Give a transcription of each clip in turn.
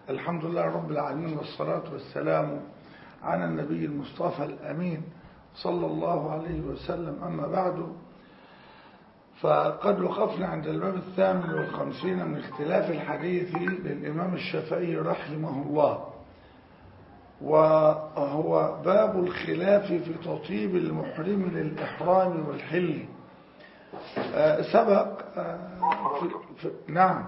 الحمد لله رب العالمين والصلاة والسلام على النبي المصطفى الأمين صلى الله عليه وسلم أما بعد فقد وقفنا عند الباب الثامن والخمسين من اختلاف الحديث للإمام الشافعي رحمه الله وهو باب الخلاف في تطيب المحرم للإحرام والحل سبق في في نعم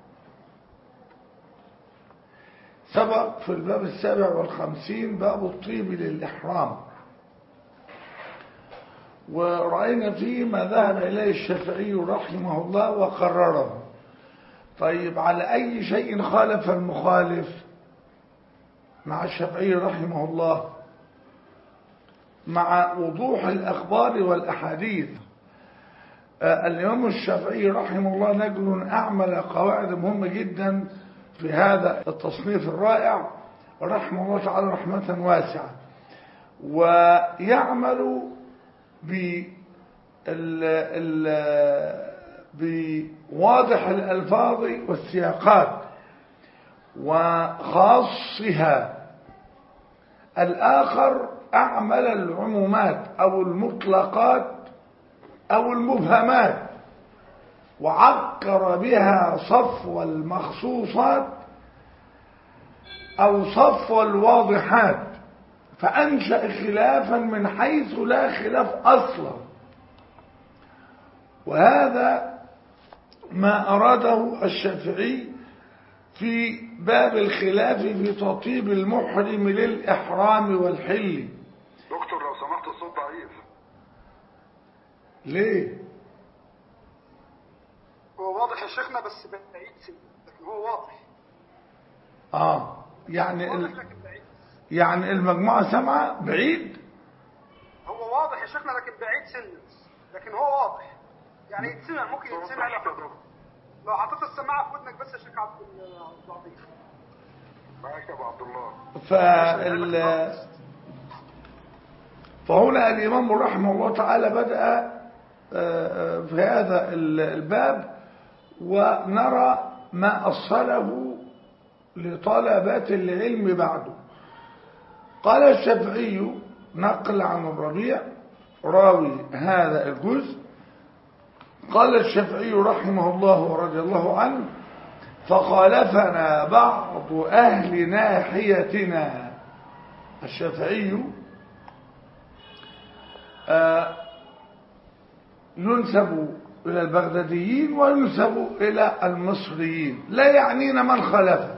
سبق في الباب السابع والخمسين باب الطيب للإحرام ورأينا فيه ما ذهب إليه الشافعي رحمه الله وقرره طيب على أي شيء خالف المخالف مع الشافعي رحمه الله مع وضوح الأخبار والأحاديث الإمام الشافعي رحمه الله نجل أعمل قواعد مهمة جدا في هذا التصنيف الرائع رحمه الله تعالى رحمة واسعة ويعمل بواضح الألفاظ والسياقات وخاصها الآخر أعمل العمومات أو المطلقات أو المبهمات وعكر بها صفو المخصوصات أو صفو الواضحات فأنشأ خلافا من حيث لا خلاف أصلا وهذا ما أراده الشافعي في باب الخلاف في تطيب المحرم للإحرام والحل دكتور لو سمحت الصوت ضعيف ليه؟ هو واضح يا شيخنا بس بعيد سنة لكن هو واضح آه يعني واضح ال... لكن بعيد يعني المجموعة سامعة بعيد هو واضح يا شيخنا لكن بعيد سنة لكن هو واضح يعني يتسمع ممكن صوت يتسمع لو ضعيف يا حطيت دكتور. لو حطيت السماعة في ودنك بس يا شيخ عبد اللطيف معاك يا ابو عبد الله فال فهنا الإمام رحمه الله تعالى بدأ آه، في هذا الباب ونرى ما أصله لطلبة العلم بعده قال الشافعي نقل عن الربيع راوي هذا الجزء قال الشافعي رحمه الله ورضي الله عنه فخالفنا بعض أهل ناحيتنا الشافعي آه، ينسب إلى البغداديين وينسب إلى المصريين لا يعنينا من خالفه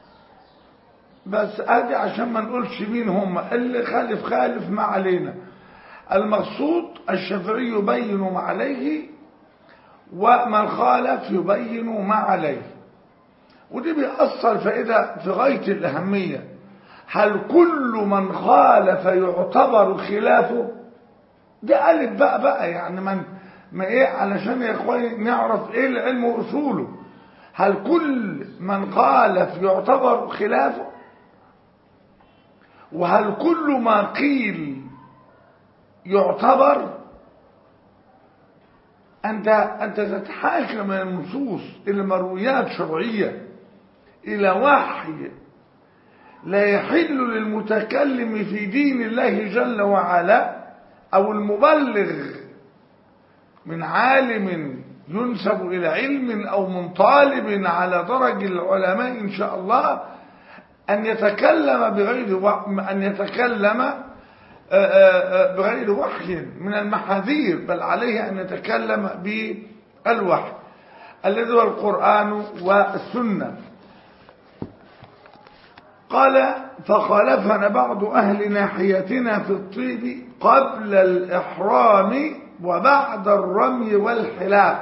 بس ادي عشان ما نقولش مين هم اللي خالف خالف ما علينا المقصود الشافعي يبين ما عليه ومن خالف يبين ما عليه ودي بيأثر فائدة في غاية الأهمية هل كل من خالف يعتبر خلافه ده ألف بقى بقى يعني من ما ايه علشان يا اخواني نعرف ايه العلم واصوله هل كل من خالف يعتبر خلافه وهل كل ما قيل يعتبر أنت أنت تتحاكم من النصوص إلى مرويات شرعية إلى وحي لا يحل للمتكلم في دين الله جل وعلا أو المبلغ من عالم ينسب إلى علم أو من طالب على درج العلماء إن شاء الله أن يتكلم بغير و... أن يتكلم بغير وحي من المحاذير بل عليه أن يتكلم بالوحي الذي هو القرآن والسنة قال فخالفنا بعض أهل ناحيتنا في الطيب قبل الإحرام وبعد الرمي والحلاق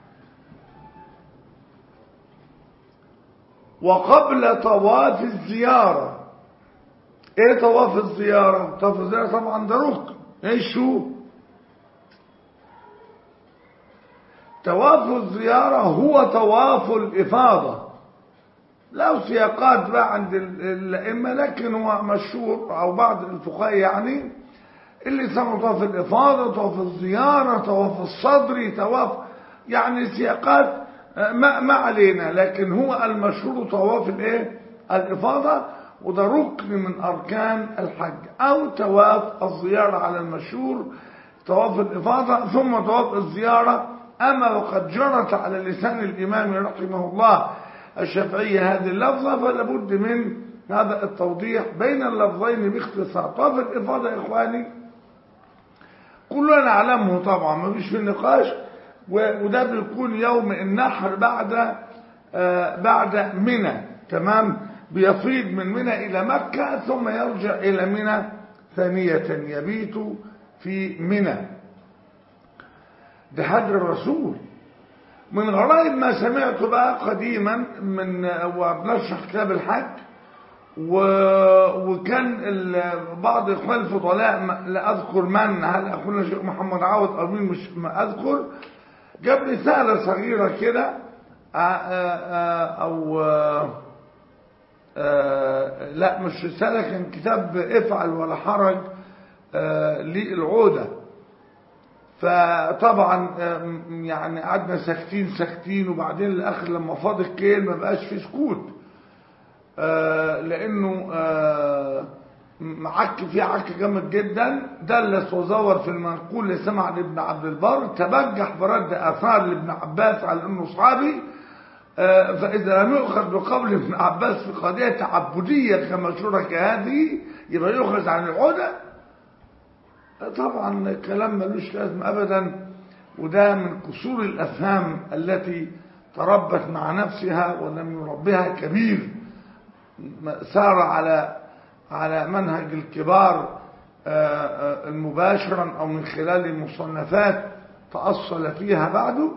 وقبل طواف الزيارة ايه طواف الزيارة طواف الزيارة طبعا ده ركن ايش شو طواف الزيارة هو طواف الإفاضة له سياقات بقى عند الأئمة لكن هو مشهور أو بعض الفقهاء يعني اللي سموا طواف الإفاضة طواف الزيارة طواف الصدر طواف يعني سياقات ما, ما علينا لكن هو المشهور طواف الايه الإفاضة وده ركن من أركان الحج أو طواف الزيارة على المشهور طواف الإفاضة ثم طواف الزيارة أما وقد جرت على لسان الإمام رحمه الله الشافعي هذه اللفظة فلا بد من هذا التوضيح بين اللفظين باختصار طواف الإفاضة يا إخواني كلنا نعلمه طبعا ما فيش في النقاش وده بيكون يوم النحر بعد آه بعد منى تمام بيفيض من منى إلى مكة ثم يرجع إلى منى ثانية يبيت في منى ده حج الرسول من غرائب ما سمعت بقى قديما من وبنشرح كتاب الحج و... وكان بعض اخوان الفضلاء لا اذكر من هل اخونا الشيخ محمد عوض او مين مش ما اذكر جاب رساله صغيره كده او لا مش رساله كان كتاب افعل ولا حرج للعوده فطبعا يعني قعدنا ساكتين ساكتين وبعدين الاخر لما فاض الكيل ما بقاش في سكوت آه لانه آه عك في عك جامد جدا دلس وزور في المنقول اللي سمع لابن عبد البر تبجح برد اثار لابن عباس على انه صحابي آه فاذا لم يؤخذ بقول ابن عباس في قضيه تعبديه كمشهوره كهذه يبقى يؤخذ عن العهده طبعا كلام ملوش لازمه ابدا وده من قصور الافهام التي تربت مع نفسها ولم يربها كبير سار على على منهج الكبار المباشرا او من خلال المصنفات تأصل فيها بعده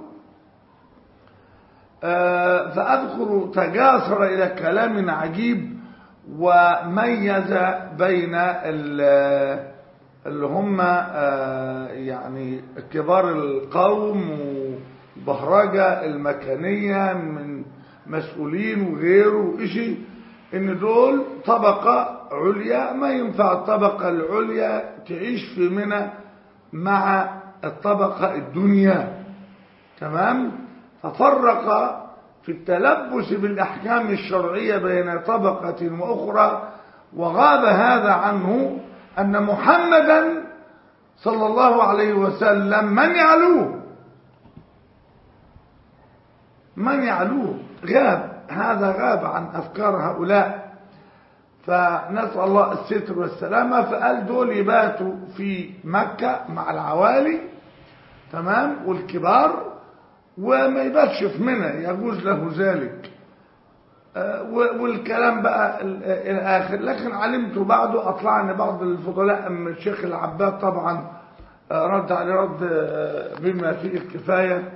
فأذكر تجاسر إلى كلام عجيب وميز بين اللي هم يعني كبار القوم وبهرجة المكانية من مسؤولين وغيره وإشي ان دول طبقة عليا ما ينفع الطبقة العليا تعيش في منى مع الطبقة الدنيا تمام ففرق في التلبس بالأحكام الشرعية بين طبقة وأخرى وغاب هذا عنه أن محمدا صلى الله عليه وسلم من يعلوه من يعلوه غاب هذا غاب عن أفكار هؤلاء فنسأل الله الستر والسلامة فقال دول يباتوا في مكة مع العوالي تمام والكبار وما يباتش في منى يجوز له ذلك والكلام بقى الى اخر لكن علمت بعده اطلعني بعض الفضلاء من الشيخ العباد طبعا رد عليه رد بما فيه الكفايه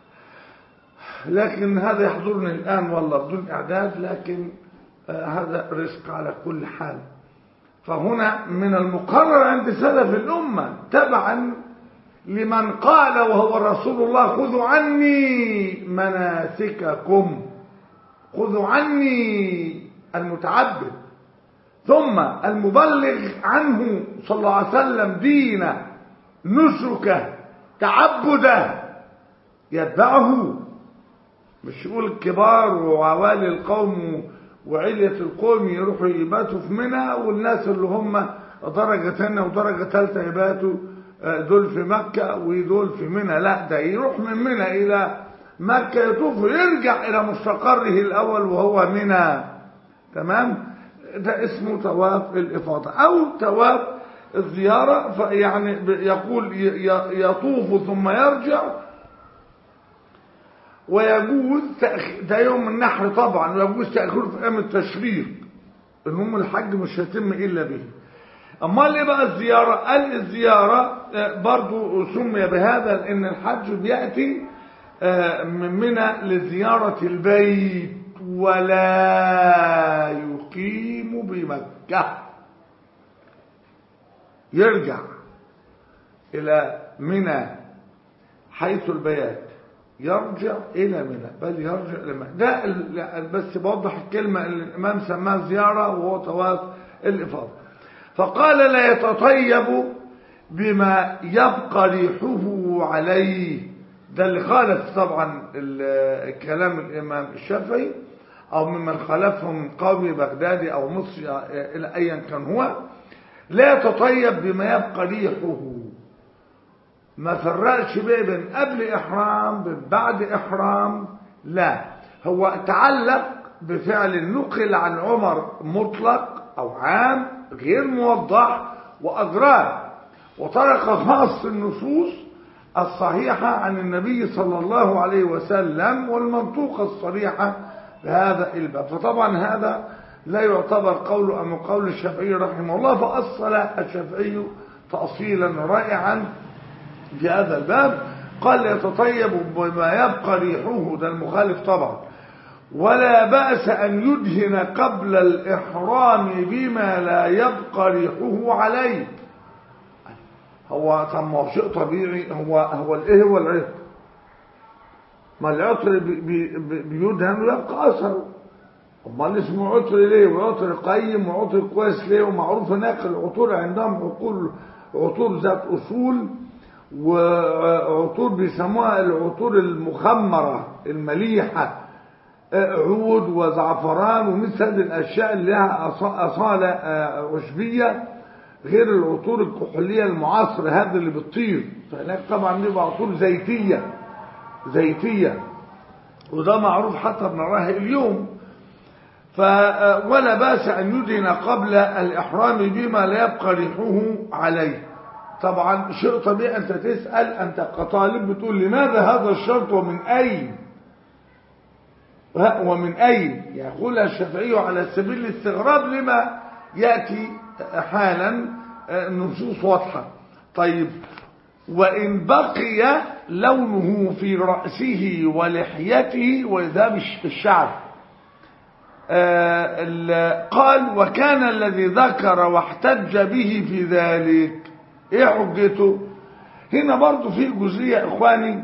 لكن هذا يحضرني الآن والله بدون إعداد لكن آه هذا رزق على كل حال فهنا من المقرر عند سلف الأمة تبعا لمن قال وهو رسول الله خذوا عني مناسككم خذوا عني المتعبد ثم المبلغ عنه صلى الله عليه وسلم دينه نسكه تعبده يتبعه مش يقول الكبار وعوالي القوم وعلية القوم يروحوا يباتوا في منى والناس اللي هم درجة ثانية ودرجة ثالثة يباتوا دول في مكة ودول في منى لا ده يروح من منى إلى مكة يطوف ويرجع إلى مستقره الأول وهو منى تمام ده اسمه طواف الإفاضة أو طواف الزيارة يعني يقول يطوف ثم يرجع ويجوز ده يوم النحر طبعا ويجوز تأخيره في أيام التشريق المهم الحج مش هيتم إلا به أما اللي بقى الزيارة قال الزيارة برضو سمي بهذا لأن الحج بيأتي من منى لزيارة البيت ولا يقيم بمكة يرجع إلى منى حيث البيات يرجع إلى منى بل يرجع إلى منى ده بس بوضح الكلمة اللي الإمام سماها زيارة وهو طواف الإفاضة فقال لا يتطيب بما يبقى ريحه عليه ده اللي خالف طبعا كلام الإمام الشافعي أو ممن خالفهم من قوم بغداد أو مصر إلى أيا كان هو لا يتطيب بما يبقى ريحه ما فرقش بيه بين قبل إحرام بين بعد إحرام لا هو تعلق بفعل نقل عن عمر مطلق أو عام غير موضح وأجراه وترك خاص النصوص الصحيحة عن النبي صلى الله عليه وسلم والمنطوقة الصريحة بهذا الباب فطبعا هذا لا يعتبر قول أم قول الشافعي رحمه الله فأصل الشافعي تأصيلا رائعا في هذا الباب قال يتطيب بما يبقى ريحه ده المخالف طبعا ولا بأس أن يدهن قبل الإحرام بما لا يبقى ريحه عليه هو طب ما هو شيء طبيعي هو هو الايه هو العطر ما العطر بي بي بيدهن ويبقى اثره امال اسمه عطر ليه وعطر قيم وعطر كويس ليه ومعروف هناك العطور عندهم عقول عطور ذات اصول وعطور بيسموها العطور المخمره المليحه عود وزعفران ومثل هذه الاشياء اللي لها اصاله عشبيه غير العطور الكحوليه المعاصره هذا اللي بتطير فهناك طبعا بيبقى عطور زيتيه زيتيه وده معروف حتى بنراه اليوم ف ولا باس ان يدهن قبل الاحرام بما لا يبقى ريحه عليه طبعا شيء طبيعي انت تسال انت كطالب بتقول لماذا هذا الشرط ومن اين ومن اين يقول الشافعي على سبيل الاستغراب لما ياتي حالا نصوص واضحة طيب وإن بقي لونه في رأسه ولحيته وإذا مش في الشعر قال وكان الذي ذكر واحتج به في ذلك ايه حجته هنا برضو في جزئية اخواني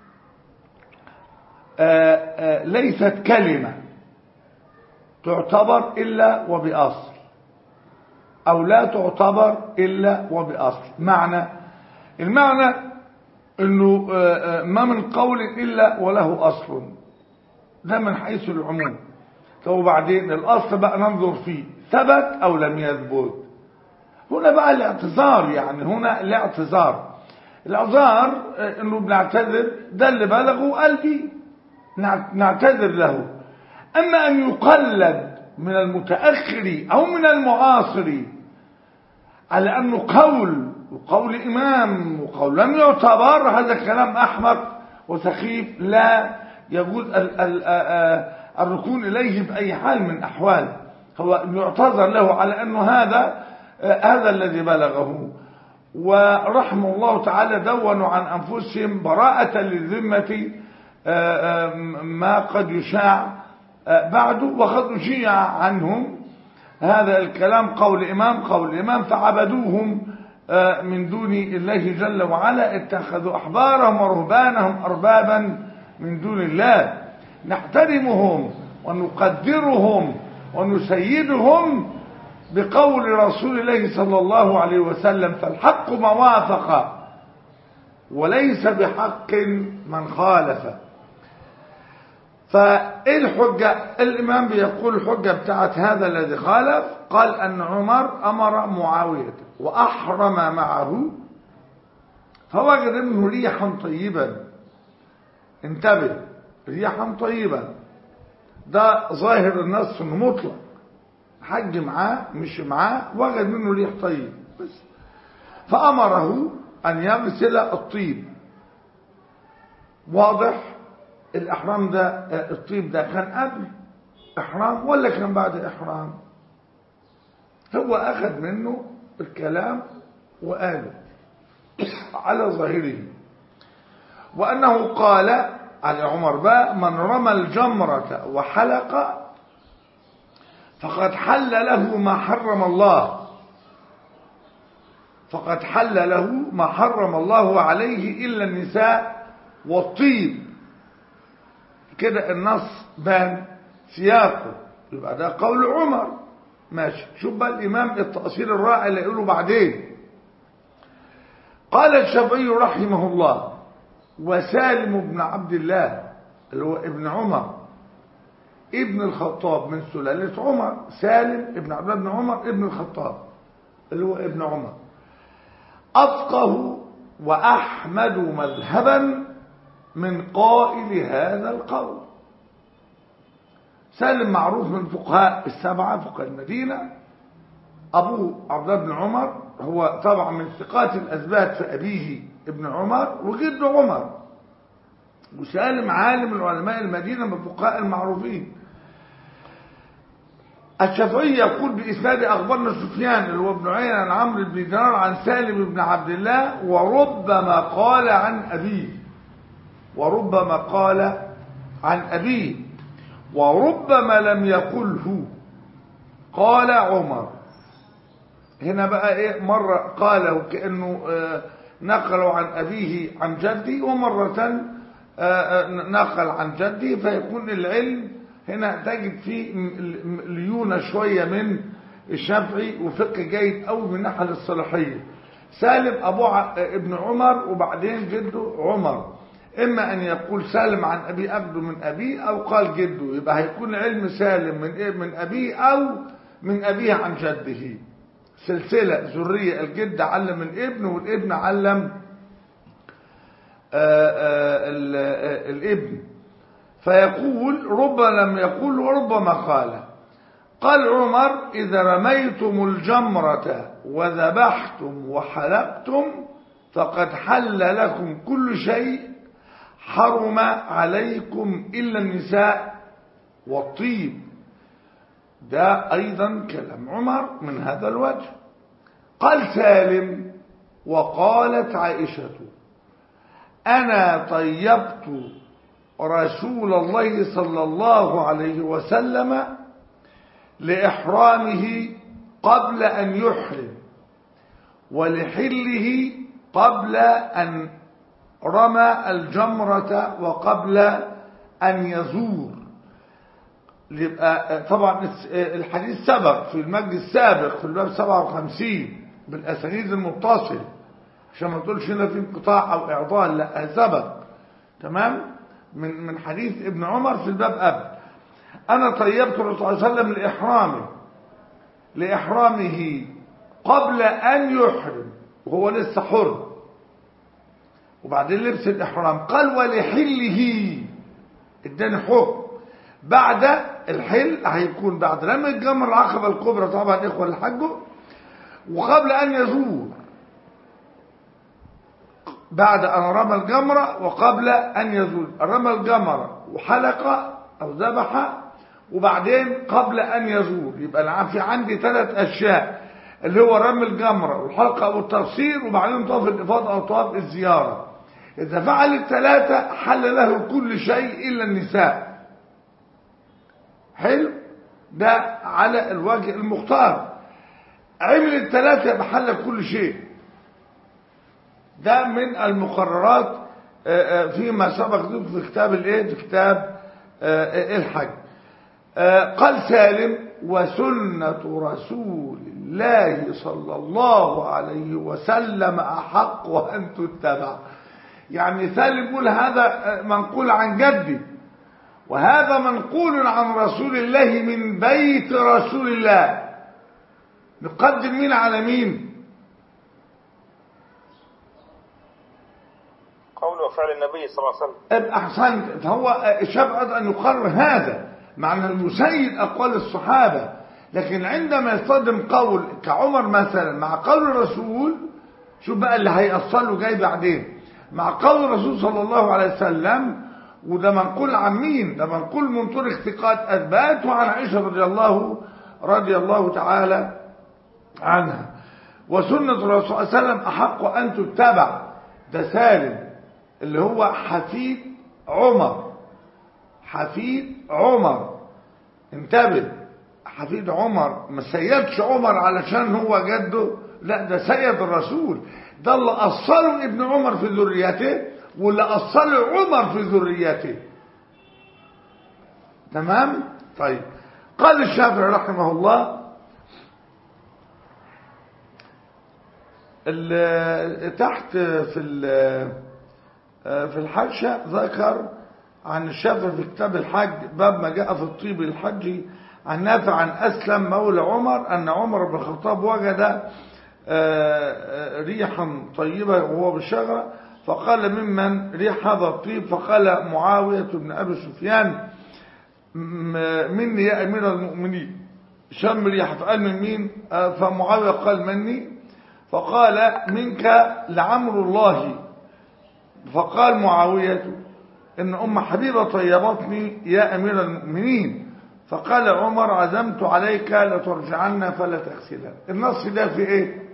ليست كلمة تعتبر إلا وبأصل أو لا تعتبر إلا وبأصل معنى المعنى أنه ما من قول إلا وله أصل ده من حيث العموم طب وبعدين الأصل بقى ننظر فيه ثبت أو لم يثبت هنا بقى الاعتذار يعني هنا الاعتذار الاعتذار انه بنعتذر ده اللي بلغه قلبي نعتذر له اما ان يقلد من المتأخر أو من المعاصر على أنه قول وقول إمام وقول لم يعتبر هذا كلام أحمق وسخيف لا يجوز الركون إليه بأي حال من أحوال هو يعتذر له على أنه هذا هذا الذي بلغه ورحمه الله تعالى دونوا عن أنفسهم براءة للذمة ما قد يشاع بعد وقد أشيع عنهم هذا الكلام قول إمام قول إمام فعبدوهم من دون الله جل وعلا اتخذوا أحبارهم ورهبانهم أربابا من دون الله نحترمهم ونقدرهم ونسيدهم بقول رسول الله صلى الله عليه وسلم فالحق ما وافق وليس بحق من خالف فايه الحجة الامام بيقول الحجة بتاعت هذا الذي خالف قال ان عمر امر معاوية واحرم معه فوجد منه ريحا طيبا انتبه ريحا طيبا ده ظاهر النص انه مطلق حج معاه مش معاه وجد منه ريح طيب بس فامره ان يغسل الطيب واضح الإحرام ده الطيب ده كان قبل إحرام ولا كان بعد إحرام هو أخذ منه الكلام وقاله على ظاهره وأنه قال على عمر بقى من رمى الجمرة وحلق فقد حل له ما حرم الله فقد حل له ما حرم الله عليه إلا النساء والطيب كده النص بان سياقه يبقى ده قول عمر ماشي شوف بقى الإمام التأصيل الرائع اللي يقوله بعدين قال الشافعي رحمه الله وسالم بن عبد الله اللي هو ابن عمر ابن الخطاب من سلالة عمر سالم ابن عبد الله بن عمر ابن الخطاب اللي هو ابن عمر أفقه وأحمد مذهبا من قائل هذا القول سالم معروف من فقهاء السبعة فقهاء المدينة أبوه عبد الله بن عمر هو طبعا من ثقات الأثبات في أبيه ابن عمر وجده عمر وسالم عالم من علماء المدينة من الفقهاء المعروفين الشافعي يقول بإسناد أخبرنا سفيان اللي هو ابن عيينة عن عمرو بن دينار عن سالم بن عبد الله وربما قال عن أبيه وربما قال عن أبيه وربما لم يقله قال عمر هنا بقى ايه مرة قاله كأنه آه نقلوا عن أبيه عن جدي ومرة آه نقل عن جدي فيكون العلم هنا تجد فيه ليونة شوية من الشافعي وفقه جيد أو من ناحية الصلاحية سالم أبو ابن عمر وبعدين جده عمر إما أن يقول سالم عن أبي أبده من أبيه أو قال جده يبقى هيكون علم سالم من إيه من أبيه أو من أبيه عن جده سلسلة ذرية الجد علم الابن والابن علم آآ آآ الابن فيقول ربما لم يقول وربما قال قال عمر إذا رميتم الجمرة وذبحتم وحلقتم فقد حل لكم كل شيء حرم عليكم إلا النساء والطيب ده أيضا كلام عمر من هذا الوجه قال سالم وقالت عائشة أنا طيبت رسول الله صلى الله عليه وسلم لإحرامه قبل أن يحرم ولحله قبل أن رمى الجمرة وقبل أن يزور يبقى طبعا الحديث سبق في المجد السابق في الباب 57 بالأسانيد المتصل عشان ما تقولش هنا في انقطاع أو إعضال لا سبق تمام من من حديث ابن عمر في الباب قبل أنا طيبت الرسول صلى الله عليه وسلم لإحرامه لإحرامه قبل أن يحرم وهو لسه حر وبعدين لبس الإحرام قال ولحله اداني حكم بعد الحل هيكون بعد رمي الجمر العقبة الكبرى طبعا إخوة الحج وقبل أن يزور بعد أن رمى الجمرة وقبل أن يزول رمى الجمرة وحلق أو ذبح وبعدين قبل أن يزور يبقى في عندي ثلاث أشياء اللي هو رمي الجمرة والحلقة أو التفسير وبعدين طواف الإفاضة أو طواف الزيارة إذا فعل الثلاثة حل له كل شيء إلا النساء حلو ده على الوجه المختار عمل الثلاثة بحل كل شيء ده من المقررات فيما سبق في كتاب الايه في كتاب الحج قال سالم وسنة رسول الله صلى الله عليه وسلم أحق وأن تتبع يعني سالم يقول هذا منقول عن جدي وهذا منقول عن رسول الله من بيت رسول الله نقدم مين على مين قول وفعل النبي صلى الله عليه وسلم أحسنت فهو شبعت أن يقرر هذا معنى المسيد أقوال الصحابة لكن عندما يصطدم قول كعمر مثلا مع قول الرسول شوف بقى اللي هيأصل له جاي بعدين مع قول الرسول صلى الله عليه وسلم وده منقول عن مين ده منقول من طرق ثقات أثبات وعن عائشة رضي الله رضي الله تعالى عنها وسنة الرسول صلى الله عليه وسلم أحق أن تتبع ده سالم اللي هو حفيد عمر حفيد عمر انتبه حفيد عمر ما سيدش عمر علشان هو جده لا ده سيد الرسول ده اللي أصله ابن عمر في ذريته واللي أصله عمر في ذريته تمام طيب قال الشافعي رحمه الله تحت في في الحاشة ذكر عن الشافعي في كتاب الحج باب ما جاء في الطيب الحج عن نافع عن أسلم مولى عمر أن عمر بن الخطاب وجد آه، آه، ريحا طيبة وهو بالشجرة فقال ممن ريح هذا الطيب فقال معاوية بن أبي سفيان م- مني يا أمير المؤمنين شم ريح فقال من مين آه، فمعاوية قال مني فقال منك لعمر الله فقال معاوية إن أم حبيبة طيبتني يا أمير المؤمنين فقال عمر عزمت عليك لترجعن فلا تغسلها النص ده في إيه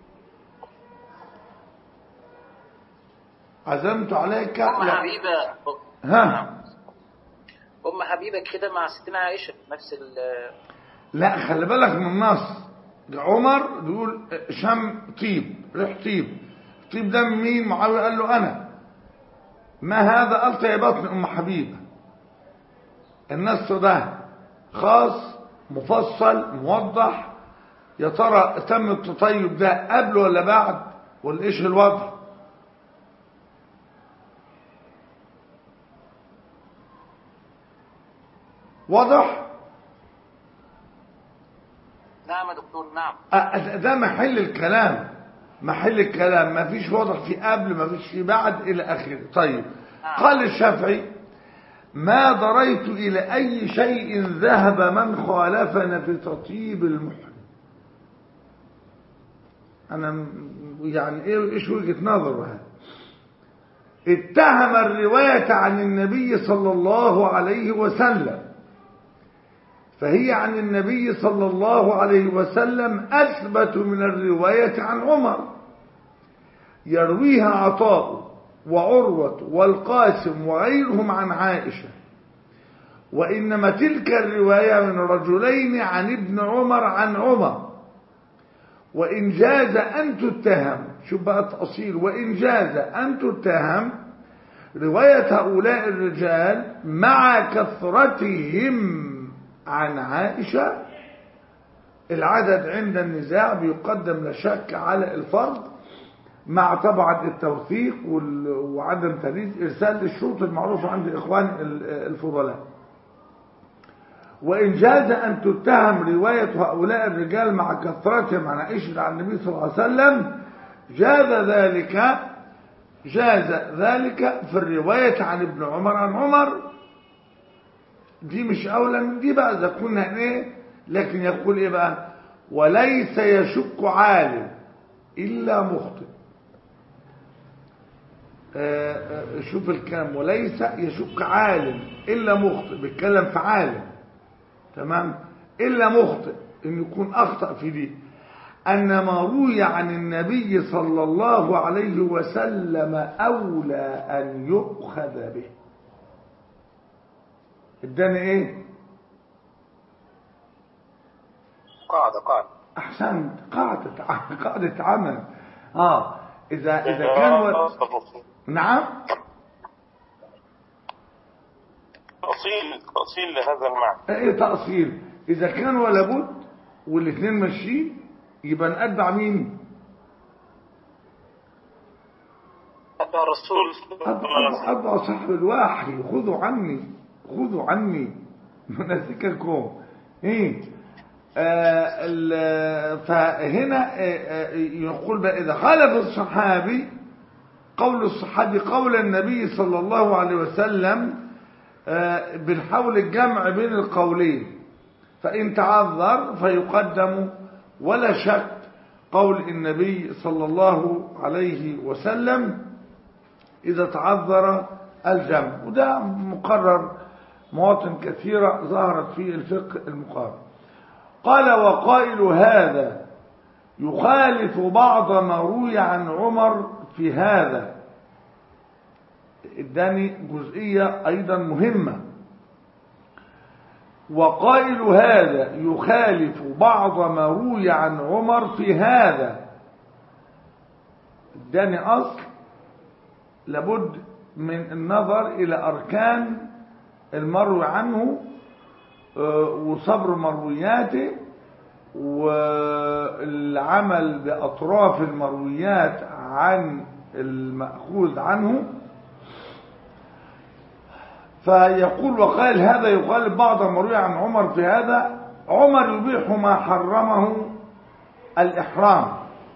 عزمت عليك أم لا. حبيبة ها أم حبيبة كده مع ستنا عائشة نفس ال لا خلي بالك من النص عمر بيقول شم طيب ريح طيب طيب ده من مين معاوية قال له أنا ما هذا قال طيبتني أم حبيبة النص ده خاص مفصل موضح يا ترى تم التطيب ده قبل ولا بعد ولا ايش الوضع واضح نعم يا دكتور نعم أ- ده محل الكلام محل الكلام ما فيش واضح في قبل ما فيش في بعد الى اخره طيب قال الشافعي ما دريت الى اي شيء ذهب من خالفنا في تطيب المحرم انا م- يعني ايه ايش وجهه نظره هذا اتهم الروايه عن النبي صلى الله عليه وسلم فهي عن النبي صلى الله عليه وسلم أثبت من الرواية عن عمر يرويها عطاء وعروة والقاسم وغيرهم عن عائشة وإنما تلك الرواية من رجلين عن ابن عمر عن عمر وإن جاز أن تتهم شوف بقى التأصيل وإن جاز أن تتهم رواية هؤلاء الرجال مع كثرتهم عن عائشة العدد عند النزاع بيقدم لا شك على الفرض مع طبعا التوثيق وال- وعدم تريد إرسال الشروط المعروفة عند إخوان ال- الفضلاء وإن جاز أن تتهم رواية هؤلاء الرجال مع كثرتهم عن عائشة عن النبي صلى الله عليه وسلم جاز ذلك جاز ذلك في الرواية عن ابن عمر عن عمر دي مش أولى من دي بقى إذا كنا إيه لكن يقول إيه بقى وليس يشك عالم إلا مخطئ آه، آه، شوف الكلام وليس يشك عالم إلا مخطئ بيتكلم في عالم تمام إلا مخطئ إن يكون أخطأ في دي أن ما روي عن النبي صلى الله عليه وسلم أولى أن يؤخذ به اداني ايه قاعدة قاعدة احسنت قاعدة قاعدة عمل اه اذا اذا كان و... نعم تأصيل تأصيل لهذا المعنى ايه تأصيل اذا كان ولا بد والاثنين ماشيين يبقى نتبع مين أتبع الرسول أتبع أتبع صاحب الوحي خذوا عني خذوا عني مناسككم ايه آه ال- فهنا آه، آه، يقول بقى إذا خالف الصحابي قول الصحابي قول النبي صلى الله عليه وسلم آه، بنحاول الجمع بين القولين فإن تعذر فيقدم ولا شك قول النبي صلى الله عليه وسلم إذا تعذر الجمع وده مقرر مواطن كثيرة ظهرت في الفقه المقارن قال وقائل هذا يخالف بعض ما روي عن عمر في هذا اداني جزئية أيضا مهمة وقائل هذا يخالف بعض ما روي عن عمر في هذا اداني أصل لابد من النظر إلى أركان المروي عنه آه، وصبر مروياته والعمل بأطراف المرويات عن المأخوذ عنه فيقول وقال هذا يقال بعض المروي عن عمر في هذا عمر يبيح ما حرمه الإحرام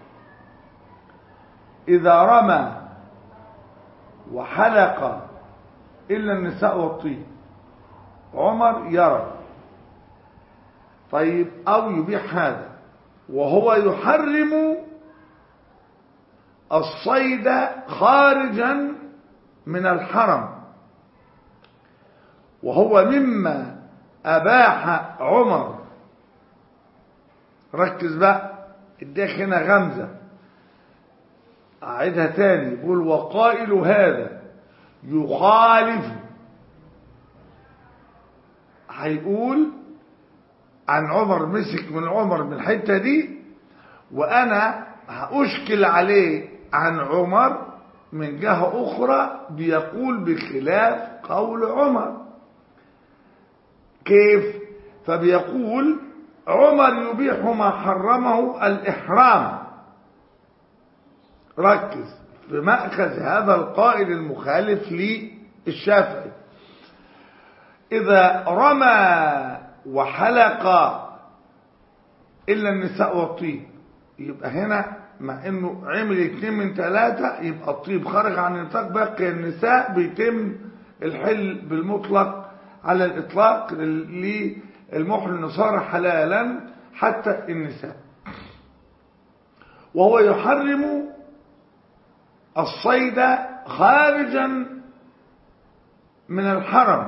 إذا رمى وحلق إلا النساء والطيب عمر يرى طيب أو يبيح هذا وهو يحرم الصيد خارجا من الحرم وهو مما أباح عمر ركز بقى اديك هنا غمزة أعيدها تاني يقول وقائل هذا يخالف هيقول عن عمر مسك من عمر من الحتة دي وأنا هأشكل عليه عن عمر من جهة أخرى بيقول بخلاف قول عمر كيف فبيقول عمر يبيح ما حرمه الإحرام ركز في مأخذ هذا القائل المخالف للشافعي إذا رمى وحلق إلا النساء والطيب يبقى هنا مع انه عمل اتنين من ثلاثة يبقى الطيب خرج عن النطاق باقي النساء بيتم الحل بالمطلق على الإطلاق للمحرم صار حلالا حتى النساء وهو يحرم الصيد خارجا من الحرم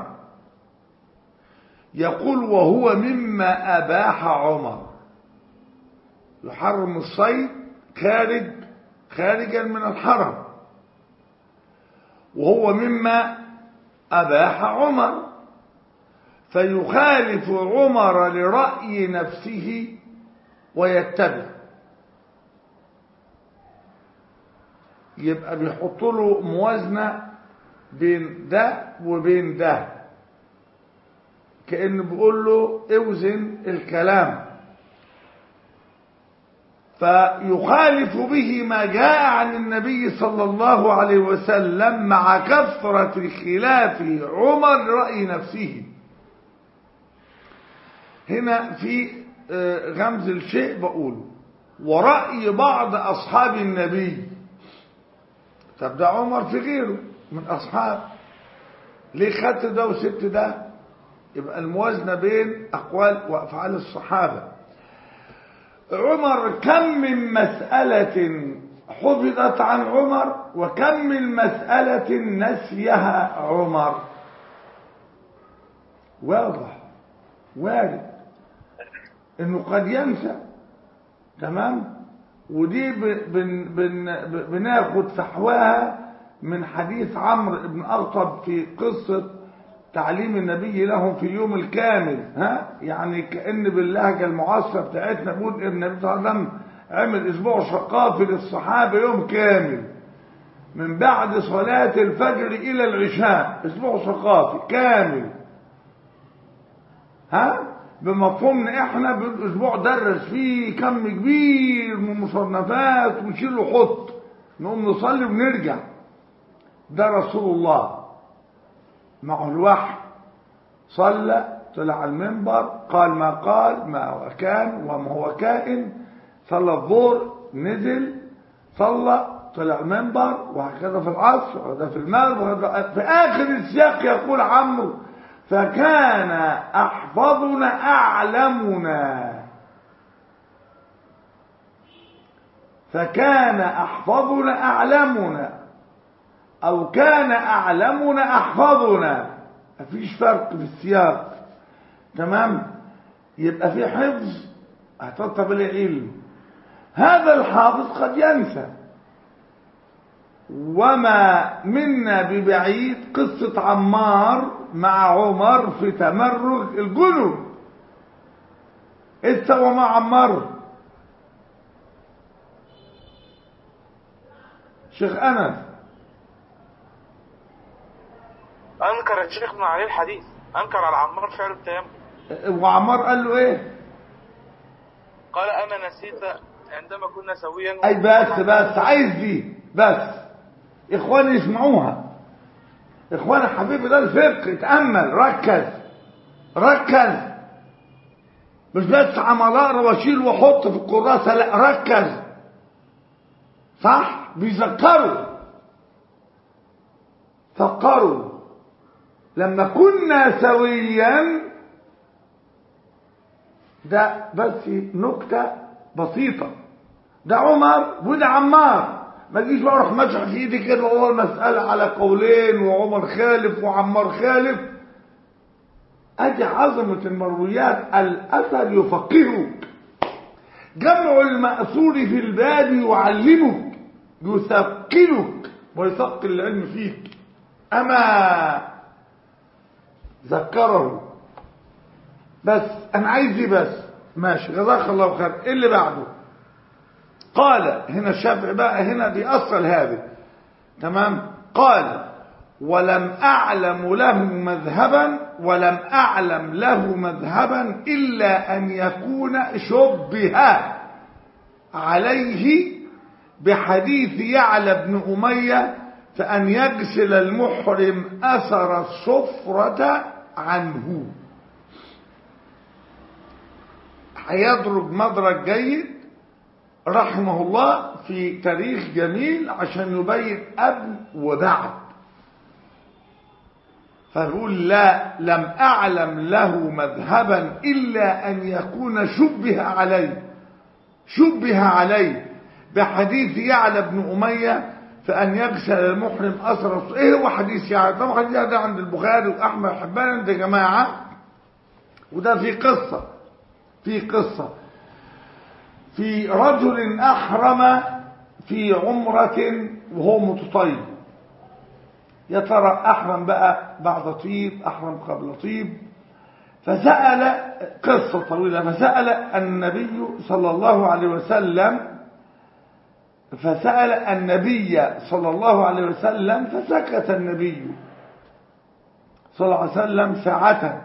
يقول وهو مما أباح عمر يحرم الصيد خارج خارجا من الحرم وهو مما أباح عمر فيخالف عمر لرأي نفسه ويتبع يبقى بيحط له موازنة بين ده وبين ده كأنه بيقول له اوزن الكلام فيخالف به ما جاء عن النبي صلى الله عليه وسلم مع كثرة خلاف عمر رأي نفسه هنا في غمز الشيء بقوله ورأي بعض أصحاب النبي طب ده عمر في غيره من أصحاب ليه خدت ده وسبت ده يبقى الموازنة بين أقوال وأفعال الصحابة عمر كم من مسألة حفظت عن عمر وكم من مسألة نسيها عمر واضح وارد انه قد ينسى تمام ودي بن بن بناخد فحواها من حديث عمرو بن أرطب في قصة تعليم النبي لهم في اليوم الكامل ها يعني كأن باللهجة المعاصرة بتاعتنا بنقول ان النبي صلى الله عليه وسلم عمل اسبوع ثقافي للصحابة يوم كامل من بعد صلاة الفجر إلى العشاء اسبوع ثقافي كامل ها بمفهومنا احنا بالاسبوع درس فيه كم كبير من مصنفات ونشيل وحط نقوم نصلي ونرجع ده رسول الله معه الوحي صلى طلع المنبر قال ما قال ما هو كان وما هو كائن صلى الظهر نزل صلى طلع المنبر وهكذا في العصر وهذا في المغرب في اخر السياق يقول عمرو فكان احفظنا اعلمنا فكان احفظنا اعلمنا او كان اعلمنا احفظنا مفيش فرق في السياق تمام يبقى في حفظ هتطلب العلم هذا الحافظ قد ينسى وما منا ببعيد قصة عمار مع عمر في تمرغ الجنوب استوى مع عمار شيخ أنس أنكر الشيخ ابن علي الحديث أنكر على عمار فعل التيمم وعمار قال له ايه قال أنا نسيت عندما كنا سويا اي بس بس عايز دي بس اخواني يسمعوها اخوانا حبيبي ده الفقه اتأمل ركز ركز مش بس عملاء واشيل واحط في الكراسة لا ركز صح بيذكروا فكروا لما كنا سويا ده بس نكتة بسيطة ده عمر وده عمار ما تجيش بقى اروح مسح في ايدي كده والله المسألة على قولين وعمر خالف وعمار خالف ادي عظمة المرويات الاثر يفقهك جمع المأثور في الباب يعلمك يثقلك ويثقل العلم فيك اما ذكره بس انا عايز ايه بس ماشي جزاك الله خير ايه اللي بعده قال هنا الشافعي بقى هنا بيأصل هذا تمام قال ولم أعلم له مذهبا ولم أعلم له مذهبا إلا أن يكون شبه عليه بحديث يعلى بن أمية فأن يغسل المحرم أثر الصفرة عنه هيضرب مدرج جيد رحمه الله في تاريخ جميل عشان يبين قبل وبعد فيقول لا لم أعلم له مذهبا إلا أن يكون شبه عليه شبه عليه بحديث يعلى بن أمية فأن يغسل المحرم أثر إيه هو حديث يعلى طبعا حديث ده عند البخاري وأحمد حبان ده جماعة وده في قصة في قصة في رجل أحرم في عمرة وهو متطيب يا ترى أحرم بقى بعد طيب أحرم قبل طيب فسأل قصة طويلة فسأل النبي صلى الله عليه وسلم فسأل النبي صلى الله عليه وسلم فسكت النبي صلى الله عليه وسلم ساعة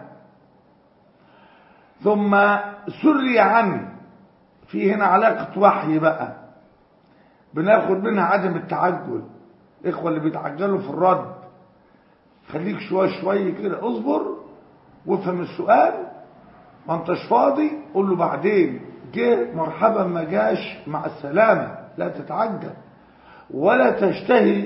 ثم سري عنه في هنا علاقة وحي بقى بناخد منها عدم التعجل اخوة اللي بيتعجلوا في الرد خليك شوية شوية كده اصبر وافهم السؤال ما انتش فاضي قول له بعدين جه مرحبا ما جاش مع السلامة لا تتعجل ولا تشتهي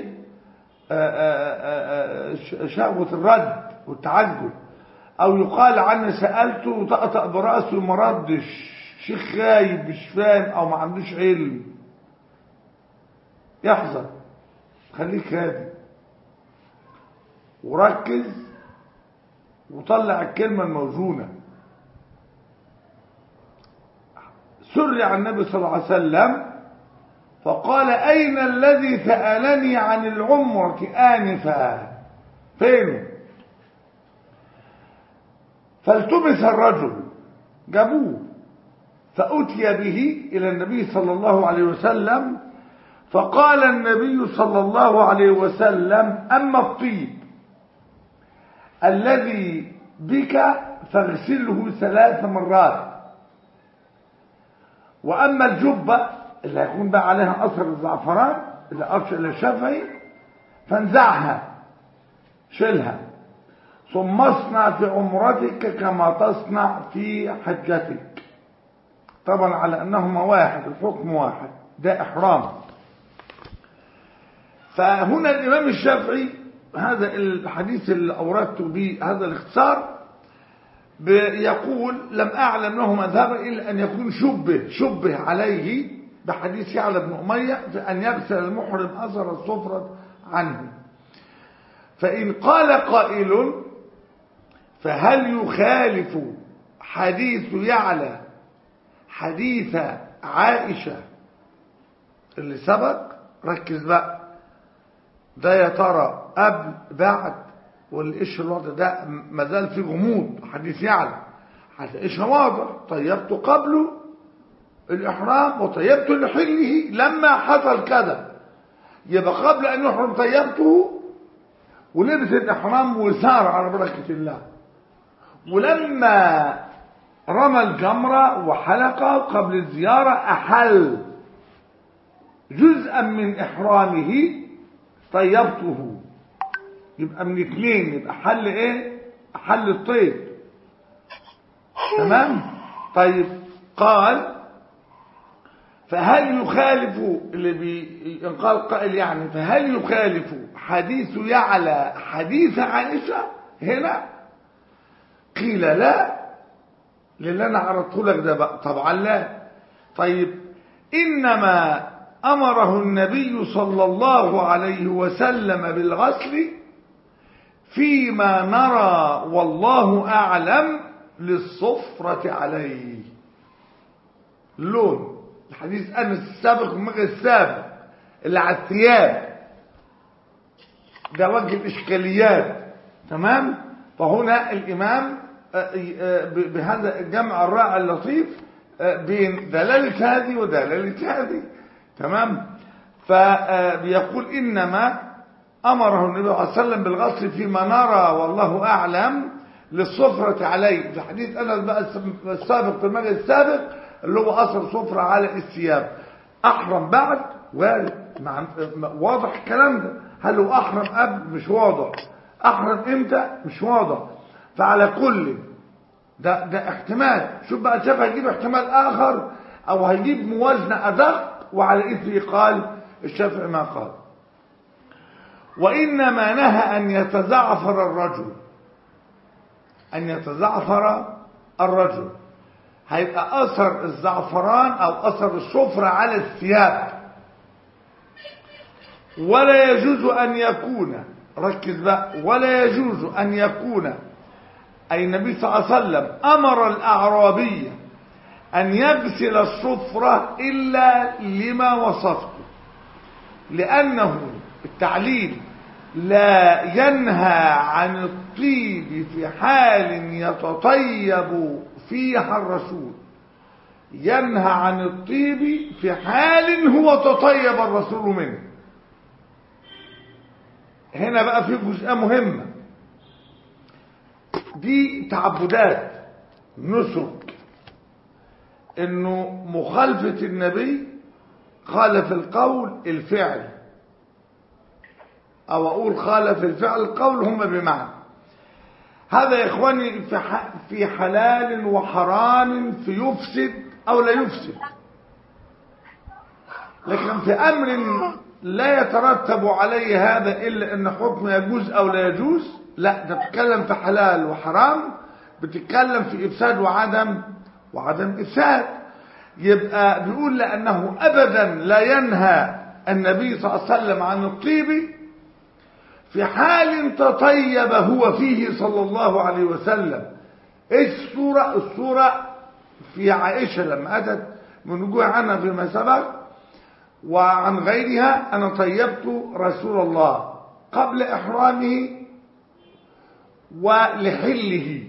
شهوة الرد والتعجل او يقال عني سألته وطقطق برأسه وما ردش شيخ غايب مش فاهم او ما عندوش علم يحذر خليك هادي وركز وطلع الكلمة الموزونة سري عن النبي صلى الله عليه وسلم فقال أين الذي سألني عن العمرة آنفا فين فالتمس الرجل جابوه فأتي به إلى النبي صلى الله عليه وسلم فقال النبي صلى الله عليه وسلم أما الطيب الذي بك فاغسله ثلاث مرات وأما الجبة اللي هيكون بقى عليها أثر الزعفران اللي أرشل الشافعي فانزعها شيلها ثم اصنع في عمرتك كما تصنع في حجتك طبعا على أنهما واحد الحكم واحد ده إحرام فهنا الإمام الشافعي هذا الحديث اللي أوردته به هذا الاختصار يقول لم أعلم له مذهبا إلا أن يكون شبه شبه عليه بحديث يعلى بن أمية في أن يغسل المحرم أثر الصفرة عنه فإن قال قائل فهل يخالف حديث يعلى حديث عائشة اللي سبق ركز بقى ده يا ترى قبل بعد والإيش الوضع ده مازال في غموض حديث يعلم إيش واضح طيبته قبله الإحرام وطيبته لحله لما حصل كذا يبقى قبل أن يحرم طيبته ولبس الإحرام وسار على بركة الله ولما رمى الجمرة وحلقه قبل الزيارة أحل جزءا من إحرامه طيبته يبقى من اتنين يبقى حل ايه حل الطيب تمام طيب قال فهل يخالف اللي بي إن قال قائل يعني فهل يخالف حديث يعلى حديث عائشة هنا قيل لا للي انا عرضته لك ده بقى طبعا لا طيب انما امره النبي صلى الله عليه وسلم بالغسل فيما نرى والله اعلم للصفرة عليه اللون الحديث انس السابق المغرب السابق اللي على الثياب ده وجه الاشكاليات تمام فهنا الامام بهذا الجمع الرائع اللطيف بين دلالة هذه ودلالة هذه تمام فبيقول إنما أمره النبي صلى الله عليه وسلم بالغسل فيما نرى والله أعلم للصفرة عليه في حديث أنس بقى السابق في المجلس السابق اللي هو أثر صفرة على الثياب أحرم بعد وارد مع واضح الكلام ده هل هو أحرم قبل مش واضح أحرم إمتى مش واضح فعلى كل ده ده احتمال شوف بقى شاف هيجيب احتمال آخر أو هيجيب موازنة أدق وعلى إثره قال الشافعي ما قال وإنما نهى أن يتزعفر الرجل أن يتزعفر الرجل هيبقى أثر الزعفران أو أثر الصفرة على الثياب ولا يجوز أن يكون ركز بقى ولا يجوز أن يكون أي النبي صلى الله عليه وسلم أمر الأعرابي أن يغسل الصفرة إلا لما وصفته لأنه التعليل لا ينهى عن الطيب في حال يتطيب فيها الرسول ينهى عن الطيب في حال هو تطيب الرسول منه هنا بقى في جزئية مهمة دي تعبدات نسك انه مخالفة النبي خالف القول الفعل او اقول خالف الفعل القول هم بمعنى هذا يا اخواني في في حلال وحرام في يفسد او لا يفسد لكن في امر لا يترتب عليه هذا الا ان حكم يجوز او لا يجوز لا ده بتتكلم في حلال وحرام بتتكلم في افساد وعدم وعدم افساد يبقى بيقول لانه ابدا لا ينهى النبي صلى الله عليه وسلم عن الطيب في حال تطيب هو فيه صلى الله عليه وسلم ايش الصورة الصورة في عائشة لما أتت من وجوه عنها فيما سبق وعن غيرها أنا طيبت رسول الله قبل إحرامه ولحله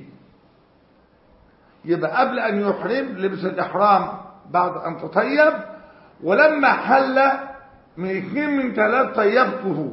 يبقى قبل أن يحرم لبس الإحرام بعد أن تطيب ولما حل من اثنين من ثلاث طيبته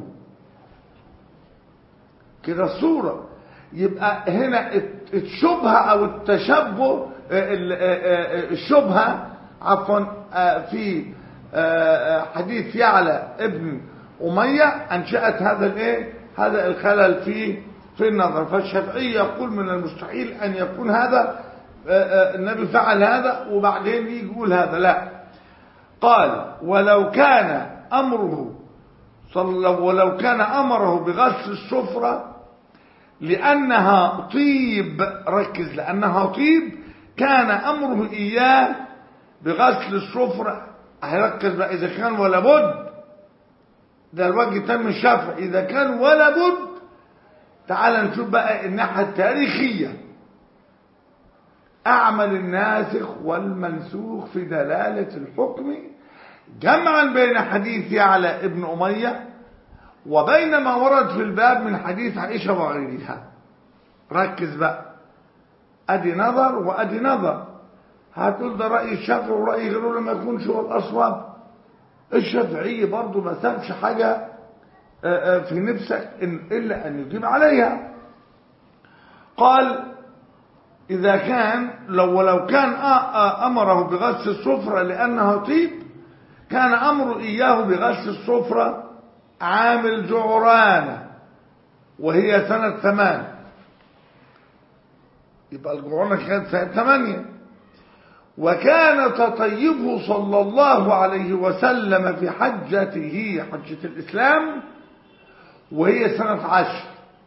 كده الصورة يبقى هنا الشبهة او التشبه الشبهة عفوا في حديث يعلى ابن أمية أنشأت هذا الايه هذا الخلل في في النظر فالشافعي يقول من المستحيل أن يكون هذا النبي فعل هذا وبعدين يجي يقول هذا لا قال ولو كان أمره صلى ولو كان أمره بغسل السفرة لأنها طيب ركز لأنها طيب كان أمره إياه بغسل السفرة هيركز بقى إذا كان ولا بد ده الوجه تم الشفع إذا كان ولا بد تعال نشوف بقى الناحية التاريخية أعمل الناسخ والمنسوخ في دلالة الحكم جمعا بين حديث يعلى ابن أمية وبين ما ورد في الباب من حديث عائشة وغيرها ركز بقى أدي نظر وأدي نظر هتقول ده رأي الشافعي ورأي غيره لما يكونش هو الأصوب الشافعي برضه ما سابش حاجة في نفسك إن إلا أن يجيب عليها قال إذا كان لو ولو كان أمره بغسل السفرة لأنها طيب كان أمر إياه بغسل السفرة عامل جعرانة وهي سنة ثمان يبقى الجرعونة كانت سنة ثمانية وكان تطيبه صلى الله عليه وسلم في حجته حجة الإسلام وهي سنة عشر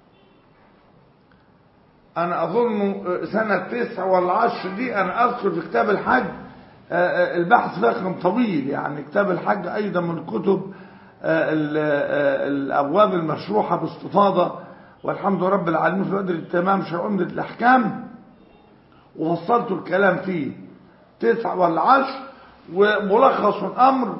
أنا أظن سنة تسع ولا عشر دي أنا أذكر في كتاب الحج البحث فيها كان طويل يعني كتاب الحج أيضا من كتب الأبواب المشروحة باستفاضة والحمد رب العالمين في قدر التمام شرع عمدة الأحكام وفصلت الكلام فيه تسع ولا عشر وملخص الأمر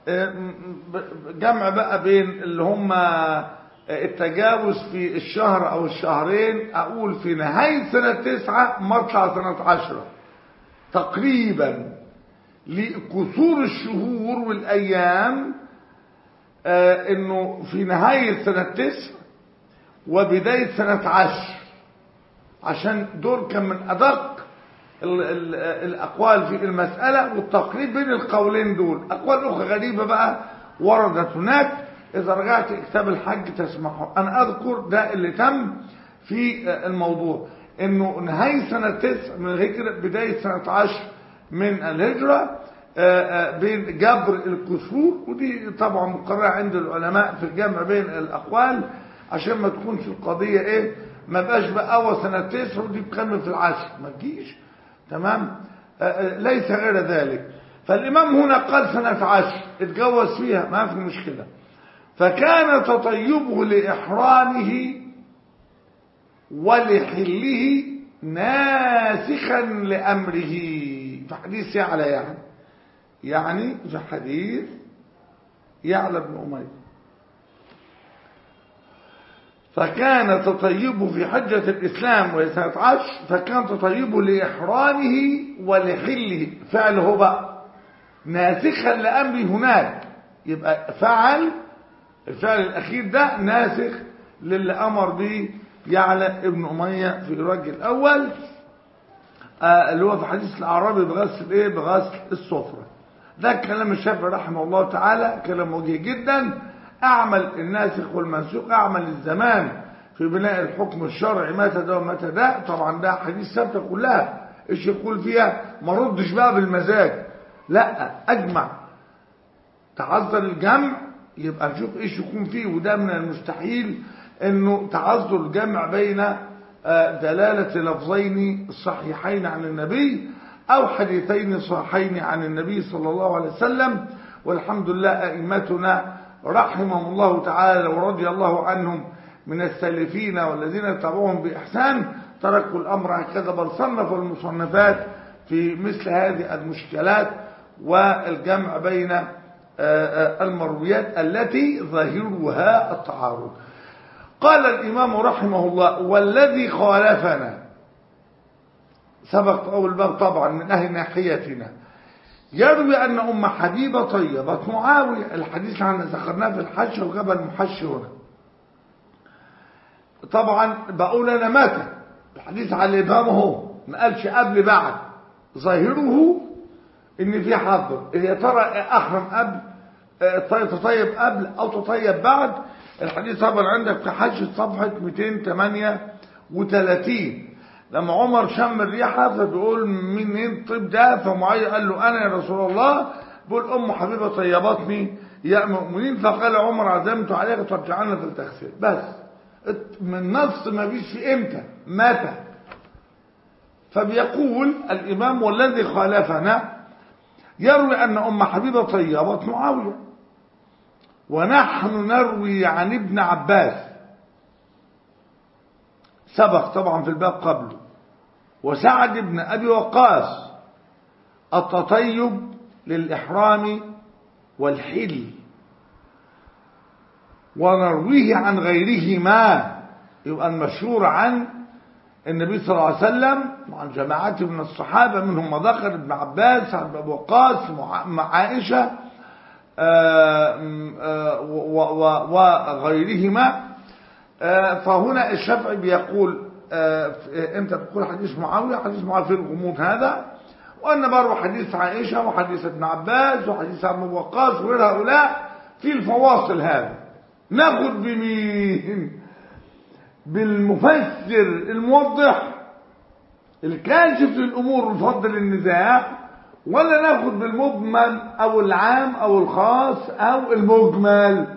جمع بقى بين اللي هم التجاوز في الشهر أو الشهرين أقول في نهاية سنة تسعة مطلع سنة عشرة تقريبا لكثور الشهور والأيام آه انه في نهاية سنة تسع وبداية سنة عشر عشان دول كان من ادق ال ال الاقوال في المسألة والتقريب بين القولين دول اقوال اخرى غريبة بقى وردت هناك اذا رجعت كتاب الحج تسمعه انا اذكر ده اللي تم في الموضوع انه نهاية سنة تسع من الهجرة بداية سنة عشر من الهجرة بين جبر الكسور ودي طبعا مقررة عند العلماء في الجمع بين الأقوال عشان ما تكونش القضية ايه ما بقاش بقى أول سنة تسع ودي بتكمل في العشر ما تجيش تمام ليس غير ذلك فالإمام هنا قال سنة عشر اتجوز فيها ما في مشكلة فكان تطيبه لإحرامه ولحله ناسخا لأمره في حديث يعلى يعني يعني في حديث يعلى بن أمية فكان تطيبه في حجة الإسلام وهي سنة عشر فكان تطيبه لإحرامه ولحله فعله بقى ناسخا لأمره هناك يبقى فعل الفعل الأخير ده ناسخ للي أمر به يعلى ابن أمية في الرج الأول آه اللي هو في حديث الأعرابي بغسل إيه بغسل الصفرة ده كلام الشافعي رحمه الله تعالى كلام وجيه جدا أعمل الناسخ والمنسوخ أعمل الزمان في بناء الحكم الشرعي متى ده ومتى ده طبعا ده حديث ثابته كلها ايش يقول فيها ما ردش بقى بالمزاج لا أجمع تعذر الجمع يبقى نشوف ايش يكون فيه وده من المستحيل انه تعذر الجمع بين دلالة لفظين صحيحين عن النبي او حديثين صحيحين عن النبي صلى الله عليه وسلم والحمد لله ائمتنا رحمهم الله تعالى ورضي الله عنهم من السالفين والذين تبعوهم بإحسان تركوا الأمر هكذا بل صنفوا المصنفات في مثل هذه المشكلات والجمع بين المرويات التي ظاهرها التعارض قال الإمام رحمه الله والذي خالفنا سبق أول باب طبعا من أهل ناحيتنا يروي أن أم حبيبة طيبت معاوية الحديث عن ذكرناه في الحج وجاب المحش هنا طبعا بقول أنا متى الحديث عن الإمام هو ما قالش قبل بعد ظاهره إن في حظر يا ترى أحرم قبل تطيب قبل أو تطيب بعد الحديث طبعا عندك في حج صفحة 238 لما عمر شم الريحة فبيقول مين الطيب ده فمعاوية قال له أنا يا رسول الله بيقول أم حبيبة طيبتني يا مؤمنين فقال عمر عزمت عليك ترجعنا في التغسيل بس من نص ما فيش في امتى متى فبيقول الإمام والذي خالفنا يروي أن أم حبيبة طيبت معاوية ونحن نروي عن ابن عباس سبق طبعا في الباب قبله وسعد بن أبي وقاص التطيب للإحرام والحل ونرويه عن غيرهما يبقى المشهور عن النبي صلى الله عليه وسلم وعن جماعات من الصحابة منهم ما ذكر ابن عباس سعد بن أبي وقاص مع عائشة وغيرهما فهنا الشافعي بيقول امتى بتقول حديث معاوية حديث معاوية في الغموض هذا وأن برضه حديث عائشة وحديث ابن عباس وحديث ابن وقاص وغير هؤلاء في الفواصل هذا ناخد بمين بالمفسر الموضح الكاشف للامور بفضل النزاع ولا ناخد بالمجمل او العام او الخاص او المجمل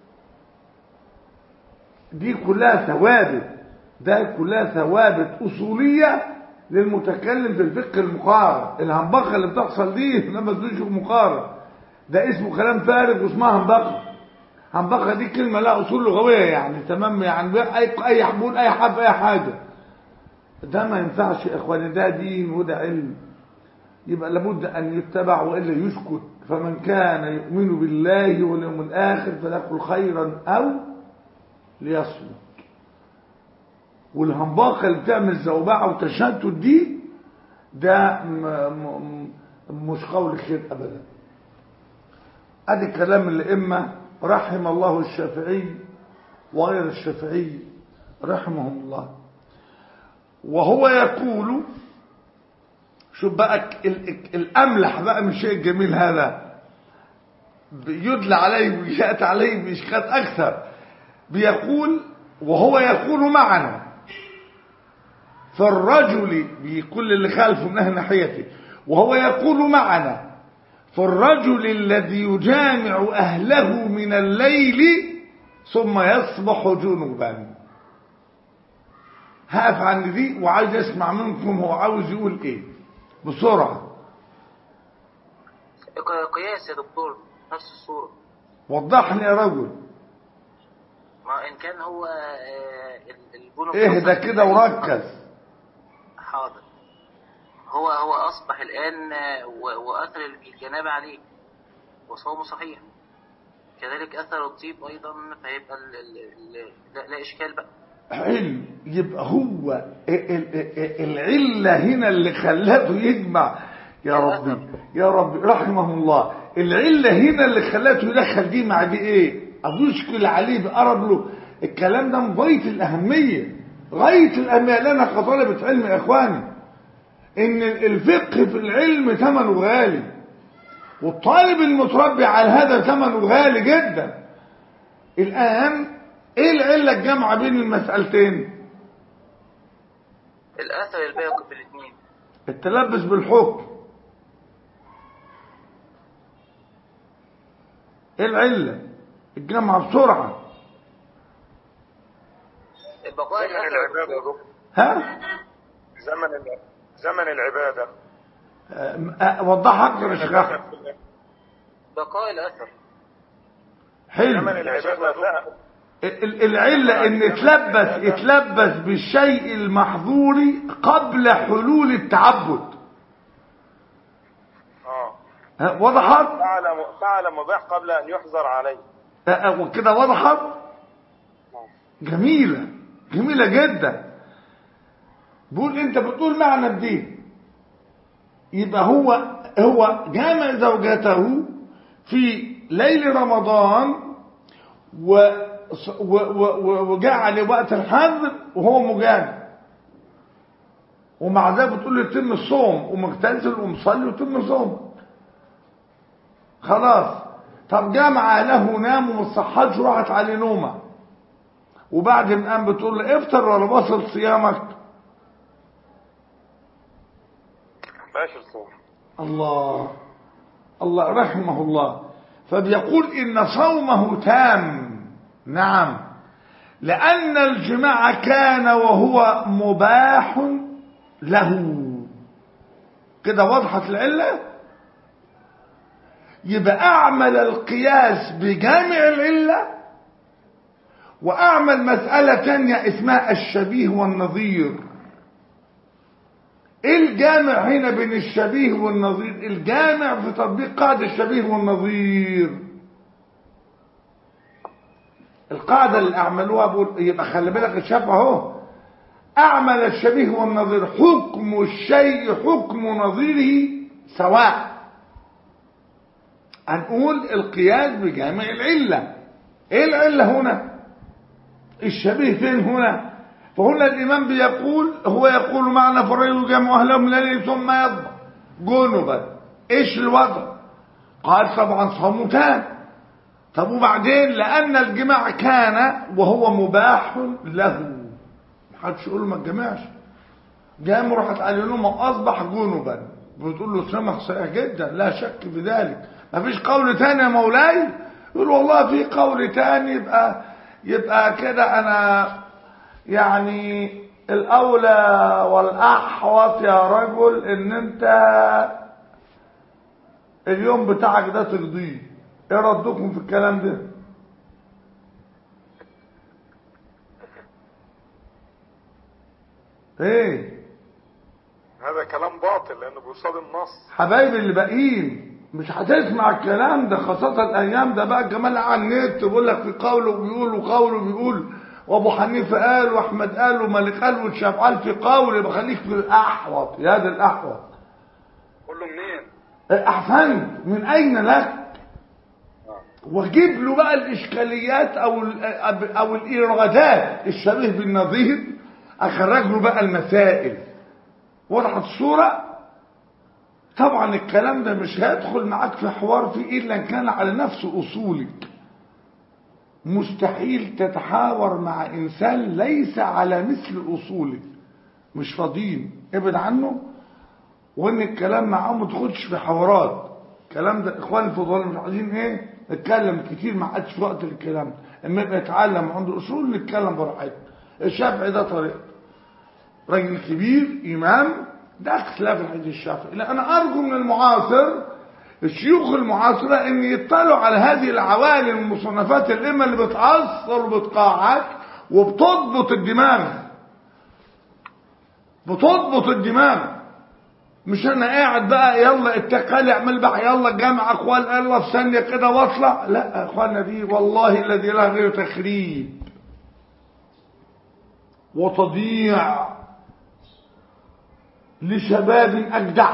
دي كلها ثوابت ده كلها ثوابت اصوليه للمتكلم في الفقه المقارن الهمبقه اللي بتحصل دي لما تدوش مقارن ده اسمه كلام فارغ واسمها همبقه همبقه دي كلمه لها اصول لغويه يعني تمام يعني اي اي حبول اي حرف اي حاجه ده ما ينفعش يا اخواني ده دين وده علم يبقى لابد ان يتبع والا يسكت فمن كان يؤمن بالله واليوم الاخر فليقل خيرا او ليصمت والهمباقه اللي بتعمل زوبعه وتشتت دي ده م م مش قول خير ابدا ادي كلام الائمه رحم الله الشافعي وغير الشافعي رحمهم الله وهو يقول شوف بقى الاملح بقى من الشيء الجميل هذا يدلى عليه ويشات عليه بإشكات أكثر بيقول وهو يقول معنا فالرجل بيقول اللي خلفه من ناحيته وهو يقول معنا فالرجل الذي يجامع أهله من الليل ثم يصبح جنوبا هقف عن دي وعايز اسمع منكم هو عاوز يقول ايه بسرعة قياس يا دكتور نفس الصورة وضحني يا رجل ما إن كان هو الجنوب اهدى كده وركز حاضر هو هو أصبح الآن وأثر الجنابة عليه وصومه صحيح كذلك أثر الطيب أيضا فيبقى ال ال لا, لا إشكال بقى حلو يبقى هو العلة هنا اللي خلته يجمع يا ربي يا ربي رحمه الله العلة هنا اللي خلته يدخل دي مع دي ايه ابوشكل عليه بقرب له الكلام ده من غاية الأهمية غاية الأهمية لنا كطلبة علم يا إخواني إن الفقه في العلم ثمنه غالي والطالب المتربي على هذا ثمنه غالي جدا الآن ايه العلة الجامعة بين المسألتين الأثر الباقي في الاثنين التلبس بالحكم ايه العلة الجامعة بسرعة بقاء زمن الأثر العبادة يا دكتور ها زمن ال- زمن العبادة آه، آه، وضحها اكتر يا شيخ أحمد. بقاء الأثر حلو زمن العبادة لا ال- العلة ان يتلبس يتلبس بالشيء المحظور قبل حلول التعبد اه ها، وضحت فعل م- فعل مباح قبل ان يحظر عليه آه، آه، وكده وضحت جميلة جميلة جدا بقول انت بتقول معنى الدين يبقى هو هو جامع زوجته في ليل رمضان و و و و- وجعل وقت الحظر وهو مجامع ومع ذلك بتقول له يتم الصوم ومغتسل ومصلي ويتم صوم خلاص طب جامع له نام وما صحتش راحت عليه نومه وبعد ما قام بتقول له افطر ولا بصل صيامك ماشي الصوم الله الله رحمه الله فبيقول إن صومه تام نعم لأن الجماع كان وهو مباح له كده وضحت العلة يبقى أعمل القياس بجامع العلة وأعمل مسألة تانية اسمها الشبيه والنظير ايه الجامع هنا بين الشبيه والنظير الجامع في تطبيق قاعدة الشبيه والنظير القاعدة اللي اعملوها بقول يبقى خلي بالك الشاف اهو اعمل الشبيه والنظير حكم الشيء حكم نظيره سواء هنقول القياس بجامع العلة ايه العلة هنا الشبيه فين هنا فهنا الإمام بيقول هو يقول معنا فريق جمع أهلهم ليل ثم يضع جنبا إيش الوضع قال طبعا صوم تام طب وبعدين لأن الجماع كان وهو مباح له محدش يقول له ما تجمعش جام راحت قال لهم اصبح جنبا بتقول له سمح صحيح جدا لا شك في ذلك ما فيش قول تاني يا مولاي يقول والله في قول تاني يبقى يبقى كده انا يعني الاولى والاحوط يا رجل ان انت اليوم بتاعك ده ترضيه ايه ردكم في الكلام ده ايه هذا كلام باطل لانه بيصادم النص حبايبي اللي باقيين مش هتسمع الكلام ده خاصة الأيام ده بقى كمان على النت بيقول لك في قول وبيقول وقول وبيقول وأبو حنيفة قال وأحمد قال ومالك قال والشافعي قال في قول يبقى خليك في الأحوط يا ده الأحوط كله منين أحسنت من أين لك؟ وجيب له بقى الإشكاليات أو ال- أو الإيرادات الشبيه بالنظير أخرج له بقى المسائل وضحت الصورة طبعا الكلام ده مش هيدخل معاك في حوار فيه إلا إن كان على نفس أصولك مستحيل تتحاور مع إنسان ليس على مثل أصولك مش فاضيين ابعد عنه وإن الكلام معاه ما تاخدش في حوارات الكلام ده إخواني الفضلاء مش عايزين إيه نتكلم كتير ما عادش في وقت الكلام ده اما يبقى يتعلم عنده أصول نتكلم براحتنا الشافعي ده طريقته راجل كبير إمام ده اختلاف الحديث الشافعي لا أنا أرجو من المعاصر الشيوخ المعاصرة أن يطلعوا على هذه العوالم المصنفات الإمة اللي بتعصر وبتقاعد وبتضبط الدماغ بتضبط الدماغ مش انا قاعد بقى يلا اتقال اعمل بقى يلا الجامعة اخوان يلا في ثانية كده واطلع لا يا اخوانا دي والله الذي لا غير تخريب وتضييع لشباب أجدع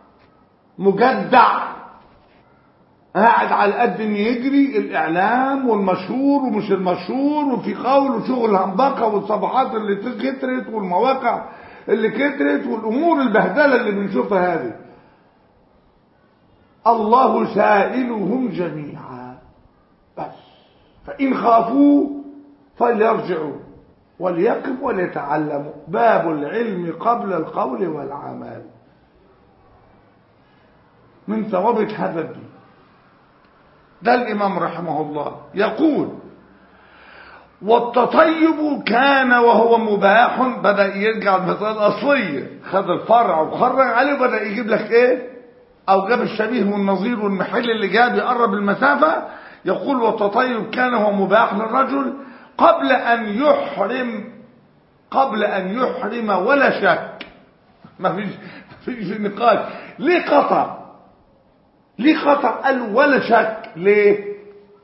مجدع قاعد على قد ان يجري الاعلام والمشهور ومش المشهور وفي قول وشغل همبكه والصفحات اللي كترت والمواقع اللي كترت والامور البهدله اللي بنشوفها هذه الله سائلهم جميعا بس فان خافوا فليرجعوا وليقف وليتعلموا باب العلم قبل القول والعمل من ثوابت هذا الدين ده الإمام رحمه الله يقول والتطيب كان وهو مباح بدأ يرجع المسألة الأصلية خد الفرع وخرج عليه وبدأ يجيب لك إيه أو جاب الشبيه والنظير والمحل اللي جاب يقرب المسافة يقول والتطيب كان وهو مباح للرجل قبل أن يحرم قبل أن يحرم ولا شك ما فيش ما فيش نقاش ليه قطع ليه قطع قال ولا شك ليه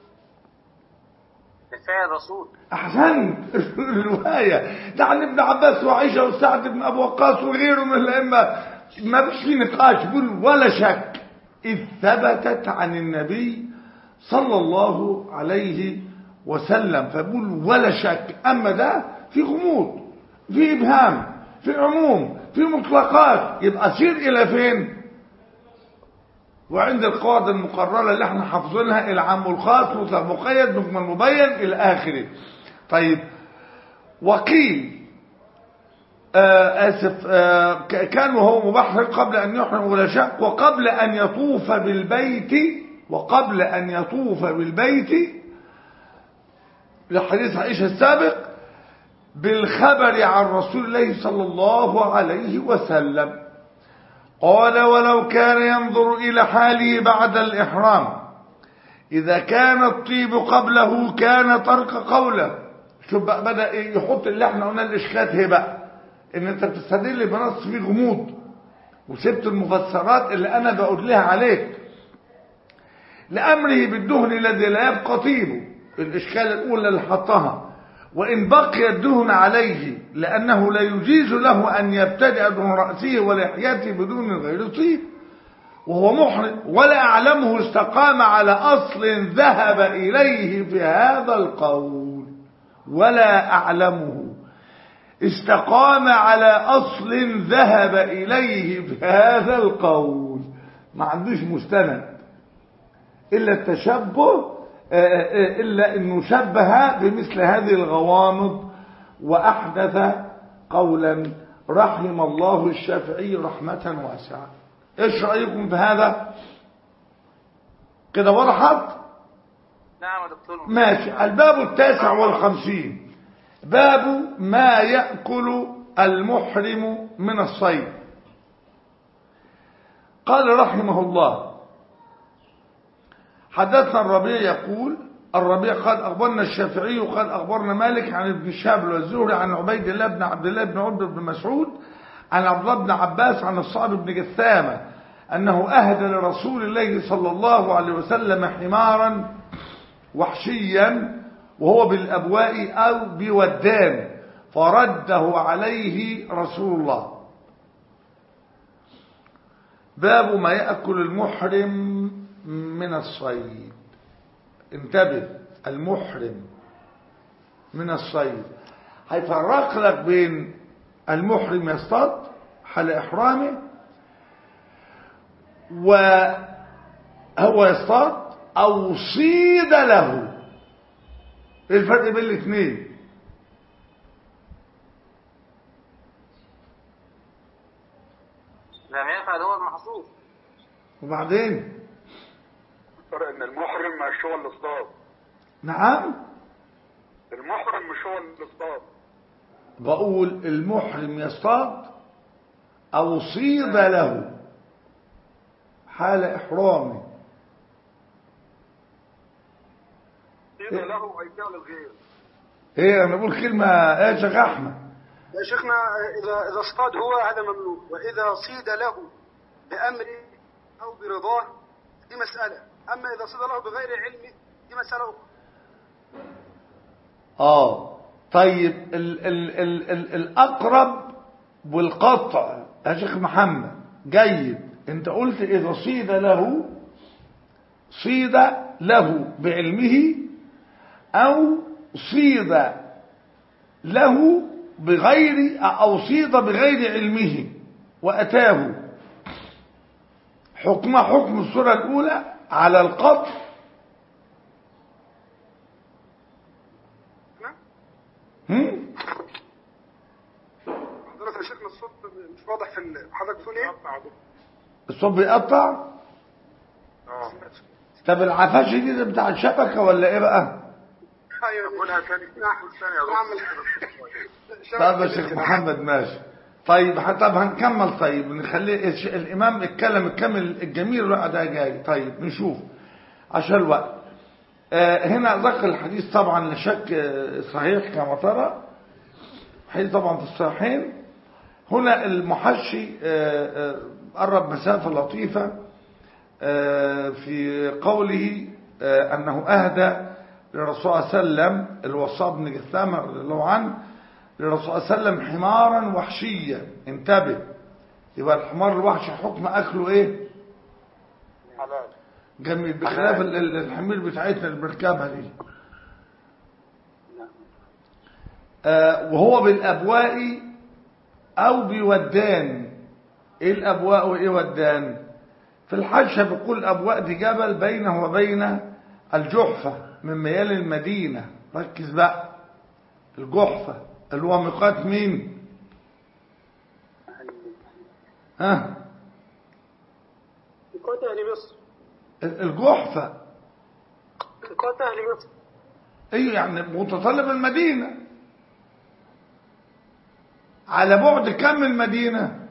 بفعل الرسول احسنت الروايه ده عن ابن عباس وعائشه وسعد بن ابي وقاص وغيره من الائمه ما فيش في نقاش بيقول ولا شك اذ ثبتت عن النبي صلى الله عليه وسلم فبقول ولا شك اما ده في غموض في ابهام في عموم في مطلقات يبقى سير الى فين وعند القواعد المقررة اللي احنا حافظينها العام والخاص مطلق مقيد مجمل مبين الى اخره طيب وقيل آه اسف آه كان وهو مباح قبل ان يحرم ولا شك وقبل ان يطوف بالبيت وقبل ان يطوف بالبيت لحديث عائشة السابق بالخبر عن رسول الله صلى الله عليه وسلم قال ولو كان ينظر إلى حاله بعد الإحرام إذا كان الطيب قبله كان ترك قوله شوف بقى بدأ يحط اللي احنا قلنا الإشكات هي بقى إن أنت بتستدل بنص فيه غموض وسبت المفسرات اللي أنا بقول لها عليك لأمره بالدهن الذي لا يبقى طيبه الإشكال الأولى اللي حطها وإن بقي الدهن عليه لأنه لا يجيز له أن يبتدئ دهن رأسه ولحيته بدون غير طيب وهو محرم ولا أعلمه استقام على أصل ذهب إليه في هذا القول ولا أعلمه استقام على أصل ذهب إليه في هذا القول ما عندوش مستند إلا التشبه إلا أنه شبه بمثل هذه الغوامض وأحدث قولا رحم الله الشافعي رحمة واسعة ايش رأيكم في هذا كده وضحت نعم يا دكتور ماشي الباب التاسع والخمسين باب ما يأكل المحرم من الصيد قال رحمه الله حدثنا الربيع يقول الربيع قال أخبرنا الشافعي قال أخبرنا مالك عن ابن شهاب والزهري عن عبيد الله بن عبد الله بن عمر بن مسعود عن عبد الله بن عباس عن الصعب بن جثامة أنه أهدى لرسول الله صلى الله عليه وسلم حمارا وحشيا وهو بالأبواء أو بودان فرده عليه رسول الله باب ما يأكل المحرم من الصيد انتبه المحرم من الصيد هيفرق لك بين المحرم يصطاد حال إحرامه وهو يصطاد أو صيد له ايه الفرق بين الاثنين لم يفعل هو المحظوظ وبعدين فرق ان المحرم مش هو اللي اصطاد نعم المحرم مش هو اللي اصطاد بقول المحرم يصطاد أو صيد له حال إحرامه صيد له أي فعل الغير ايه انا بقول كلمة ايه يا شيخ احمد يا شيخنا إذا إذا اصطاد هو هذا ممنوع وإذا صيد له بأمره أو برضاه دي مسألة أما إذا صيد له بغير علمه دي مسألة أخرى اه طيب ال ال ال ال الاقرب والقطع يا شيخ محمد جيد انت قلت اذا صيد له صيد له بعلمه او صيد له بغير او صيد بغير علمه واتاه حكم حكم السورة الاولى على القطع نعم هم؟ حضرتك يا شيخنا الصوت مش واضح في ال- حضرتك بتقول إيه؟ الصوت بيقطع اه طب العفاش دي بتاع الشبكة ولا ايه بقى أيوه قولها تاني نعم قول تاني يا نعم طب يا شيخ محمد ماشي طيب ح- طب هنكمل طيب نخليه الش- الامام اتكلم الكامل الجميل الوقت ده جاي طيب نشوف عشان الوقت آه هنا ذكر الحديث طبعا لا شك آه، صحيح كما ترى حديث طبعا في الصحيحين هنا المحشي آه، آه، قرب مسافة لطيفة آه، في قوله آه، أنه أهدى للرسول صلى الله عليه وسلم الوصاء بن جثامة رضي الله عنه للرسول صلى الله عليه وسلم حمارا وحشيا انتبه يبقى الحمار الوحشي حكم أكله إيه حلال جميل بخلاف ال- ال- الحمير بتاعتنا اللي بنركبها دي آه، وهو بالأبواء أو بودان إيه الأبواء وإيه ودان في الحاشة بيقول أبواء دي جبل بينه وبين الجحفة من ميال المدينة ركز بقى الجحفة اللي هو ميقات مين ها ميقات أهل مصر الجحفة ميقات أهل مصر ايوه يعني متطلب المدينة على بعد كم المدينة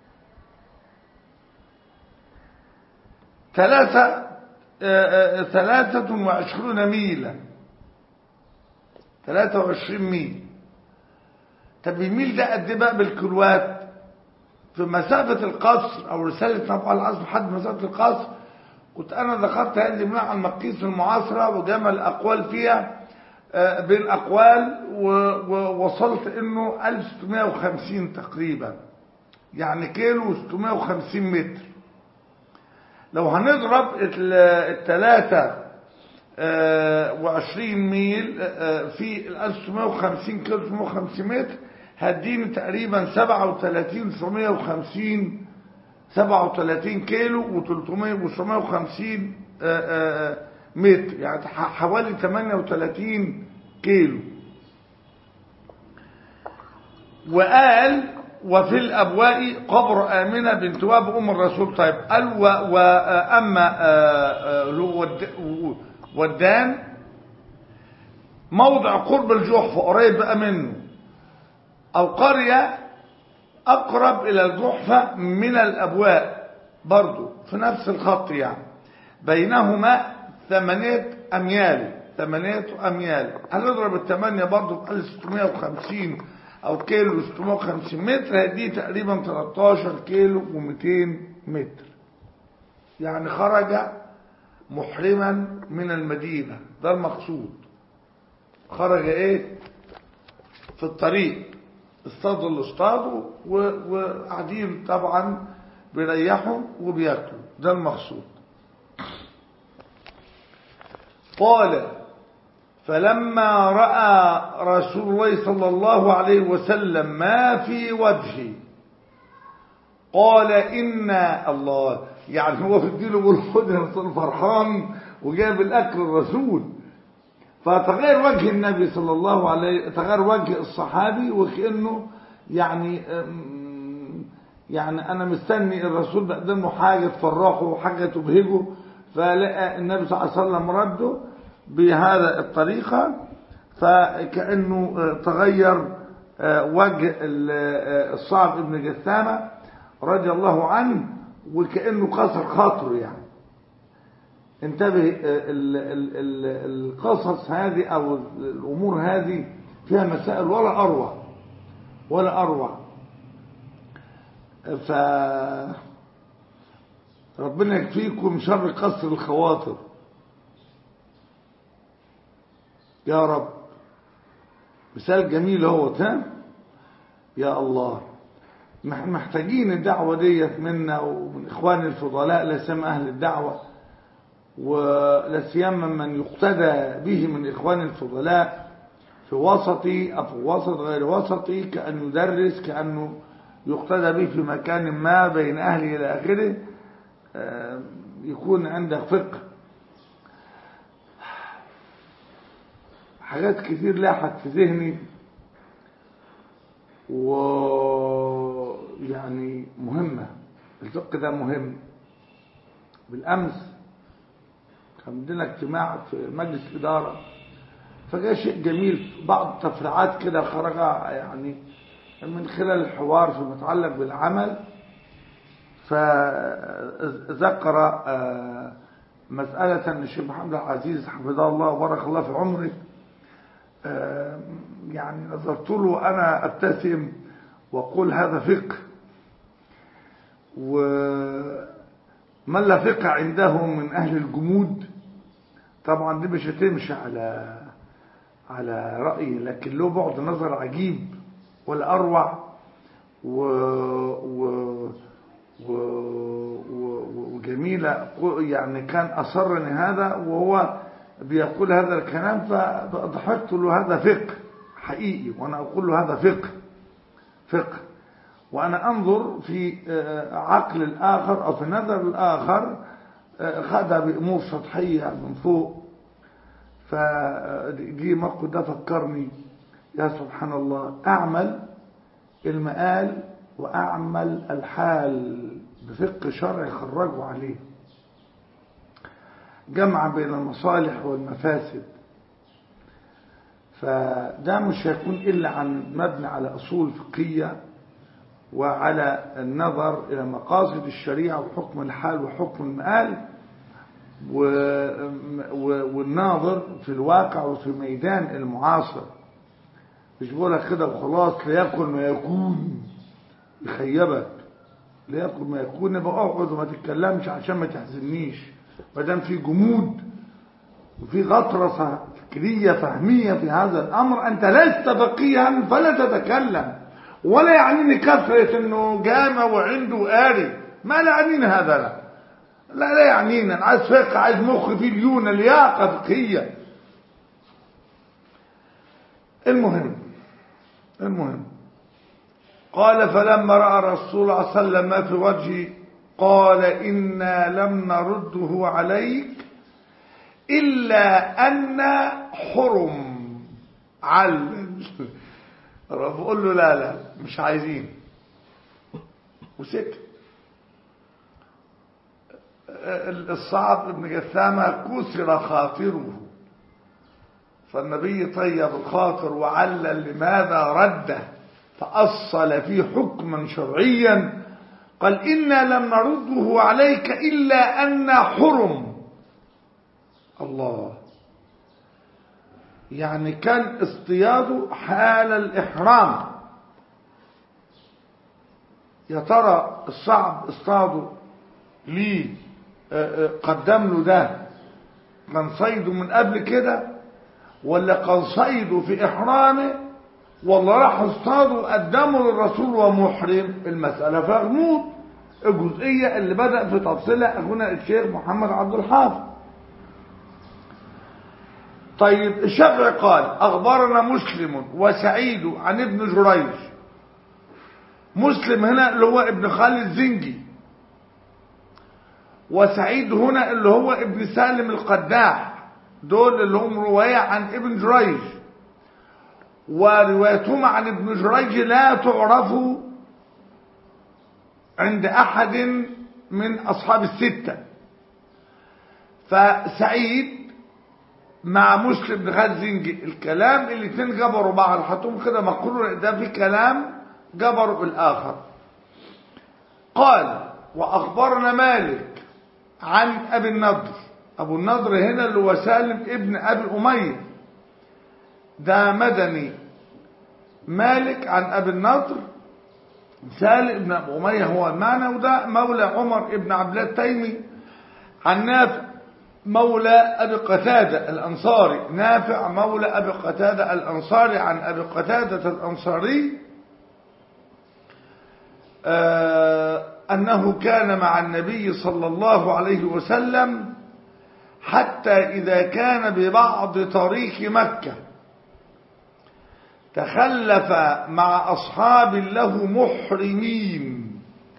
ثلاثة آه، آه، ثلاثة وعشرون ميلا ثلاثة وعشرين ميل طب الميل ده قد ايه بقى بالكيلوات في مسافة القصر أو رسالة نبع العصر لحد مسافة القصر كنت أنا ذكرت هذه مع المقيس المعاصرة وجمع الأقوال فيها آه، بين أقوال و- ووصلت إنه 1650 تقريبا يعني كيلو 650 متر لو هنضرب ال- التلاتة آه، وعشرين ميل آه، في ال 1650 كيلو 650 متر هديني تقريبا 37 950 37 كيلو و300 و750 متر يعني ح- حوالي 38 كيلو وقال وفي الأبواء قبر آمنة بنت وهب أم الرسول طيب قال و- وأما آه، آه، ود- ودان موضع قرب الجحف قريب بقى منه أو قرية أقرب إلى الجحفة من الأبواء برضو في نفس الخط يعني بينهما ثمانية أميال ثمانية أميال هنضرب الثمانية برضو في 1650 أو كيلو 650 متر دي تقريبا 13 كيلو و200 متر يعني خرج محرما من المدينة ده المقصود خرج ايه في الطريق اصطادوا اللي اصطادوا و- وقاعدين طبعا بيريحوا وبياكلوا ده المقصود قال فلما رأى رسول الله صلى الله عليه وسلم ما في وجهي قال إنا الله يعني هو بيديله بيقول خد يا رسول فرحان وجاب الأكل الرسول فتغير وجه النبي صلى الله عليه تغير وجه الصحابي وكأنه يعني أم، يعني أنا مستني الرسول بقدم له حاجة تفرحه وحاجة تبهجه فلقى النبي صلى الله عليه وسلم رده بهذا الطريقة فكأنه آه، تغير آه، وجه ال- آه، الصعب ابن جثامة رضي الله عنه وكأنه كسر خاطره يعني انتبه آه، ال- ال- ال- القصص هذه او الامور هذه فيها مسائل ولا اروع ولا اروع ف ربنا يكفيكم شر قصر الخواطر يا رب مثال جميل اهو ها يا الله نحن محتاجين الدعوة ديت منا ومن إخواني الفضلاء لا سيما أهل الدعوة ولا سيما من يقتدى به من إخواني الفضلاء في وسطي أو في وسط غير وسطي كأن يدرس كأنه يقتدى به في مكان ما بين أهله إلى آخره آه، يكون عنده فقه حاجات كتير لاحت في ذهني ويعني مهمة الفقه ده مهم بالأمس كان عندنا اجتماع في مجلس إدارة فجاء شيء جميل بعض التفريعات كده خرج يعني من خلال الحوار فيما يتعلق بالعمل فذكر آه، مسألة الشيخ محمد العزيز حفظه الله وبارك الله في عمره آه، يعني نظرت له أنا أبتسم وأقول هذا فقه ومن لا فقه عندهم من أهل الجمود طبعا دي مش هتمشي على على رأيي لكن له بعد نظر عجيب والأروع و... و... و... و... وجميلة يعني كان أصرني هذا وهو بيقول هذا الكلام فضحكت له هذا فقه حقيقي وأنا أقول له هذا فقه فقه وأنا أنظر في آه، عقل الآخر أو في نظر الآخر آه، خدها بأمور سطحية من فوق فدي موقف ده فكرني يا سبحان الله أعمل المآل وأعمل الحال بفقه شرعي خرجوا عليه جمع بين المصالح والمفاسد فده مش هيكون إلا عن مبني على أصول فقهية وعلى النظر إلى مقاصد الشريعة وحكم الحال وحكم المآل و... و... والناظر في الواقع وفي ميدان المعاصر مش بقولك كده وخلاص ليكن ما يكون يخيبك ليكن ما يكون يبقى اقعد وما تتكلمش عشان ما تحزنيش ما دام في جمود وفي غطرسة فكرية فهمية في هذا الأمر أنت لست فقيها فلا تتكلم ولا يعنيني كثرة أنه جامع وعنده قاري ما لا يعنيني هذا لا لا لا يعنينا أنا عايز فقه عايز مخ فيه ليونة لياقة فقهية المهم المهم قال فلما رأى رسول الله صلى الله عليه وسلم ما في وجهي قال إنا لم نرده عليك إلا أن حرم علل بقول له لا لا مش عايزين وسكت الصعب بن جثامة كسر خاطره فالنبي طيب الخاطر وعلل لماذا رده فأصل فيه حكما شرعيا قال إنا لم نرده عليك إلا أن حرم الله يعني كان اصطياده حال الإحرام يا ترى الصعب اصطاده ليه اه اه قدم له ده كان صيده من قبل كده ولا كان صيده في إحرامه والله راح اصطاده وقدمه للرسول ومحرم المسألة فيها غموض الجزئية اللي بدأ في تفصيلها أخونا الشيخ محمد عبد الحافظ طيب الشافعي قال أخبرنا مسلم وسعيد عن ابن جريج مسلم هنا اللي هو ابن خالد زنجي وسعيد هنا اللي هو ابن سالم القداح دول اللي هم رواية عن ابن جريج وروايتهما عن ابن جريج لا تعرف عند أحد من أصحاب الستة فسعيد مع مسلم بن خالد زنجي الكلام الاثنين جبروا بعض حطوهم كده مقرون ده في كلام جبروا الآخر قال وأخبرنا مالك عن أبي النضر أبو النضر هنا اللي هو سالم ابن أبي أمية ده مدني مالك عن أبي النضر سالم ابن أبي أمية هو المعنى وده مولى عمر ابن عبد الله التيمي عن نافع مولى أبي قتادة الأنصاري نافع مولى أبي قتادة الأنصاري عن أبي قتادة الأنصاري آه أنه كان مع النبي صلى الله عليه وسلم حتى إذا كان ببعض طريق مكة تخلف مع أصحاب له محرمين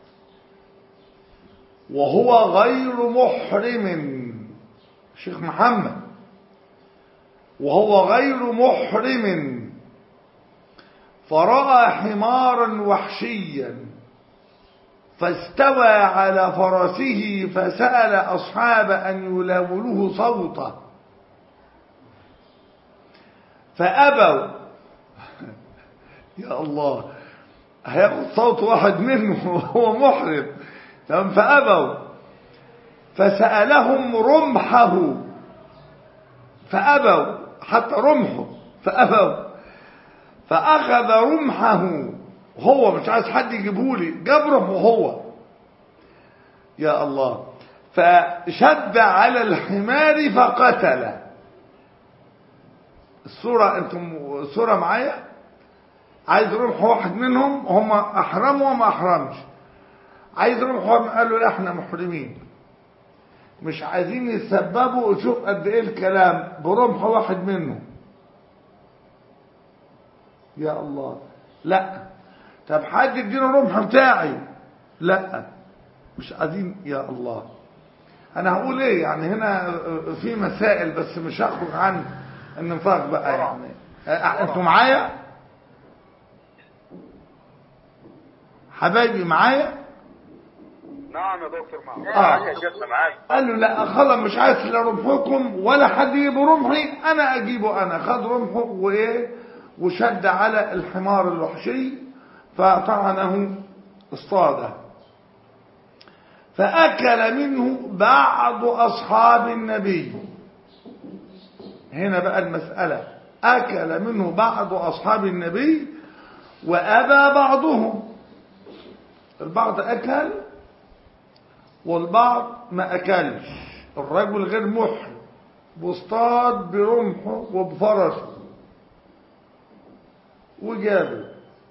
وهو غير محرم شيخ محمد وهو غير محرم فرأى حمارا وحشيا فاستوى على فرسه فسأل أصحاب أن يلاولوه صوته فأبوا يا الله هياخد صوت واحد منه وهو محرم تمام فأبوا فسألهم رمحه فأبوا حتى رمحه فأبوا فأخذ رمحه هو مش عايز حد يجيبهولي جاب رمحه هو يا الله فشد على الحمار فقتله الصورة انتم الصورة معايا عايز رمح واحد منهم هم احرموا وما احرمش عايز رمح واحد قالوا لا احنا محرمين مش عايزين يسببوا وشوف قد ايه الكلام برمح واحد منهم يا الله لا طب حد يدينا الرمح بتاعي لا مش عايزين يا الله انا هقول ايه يعني هنا في مسائل بس مش هخرج عن النفاق بقى يعني انتوا معايا حبايبي معايا نعم يا دكتور معاك آه. يا شيخنا معاك قال له لا خلاص مش عايز لا رمحكم ولا حد يجيب رمحي انا اجيبه انا خد رمحه وايه وشد على الحمار الوحشي فطعنه اصطاده فاكل منه بعض اصحاب النبي هنا بقى المساله اكل منه بعض اصحاب النبي وابى بعضهم البعض اكل والبعض ما أكلش الرجل غير محرم واصطاد برمحه وبفرسه وجابه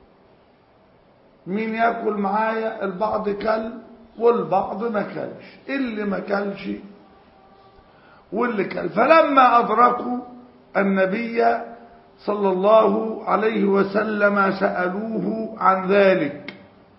مين ياكل معايا البعض كل والبعض ما كلش اللي ما كلش واللي كل فلما أدركوا النبي صلى الله عليه وسلم سألوه عن ذلك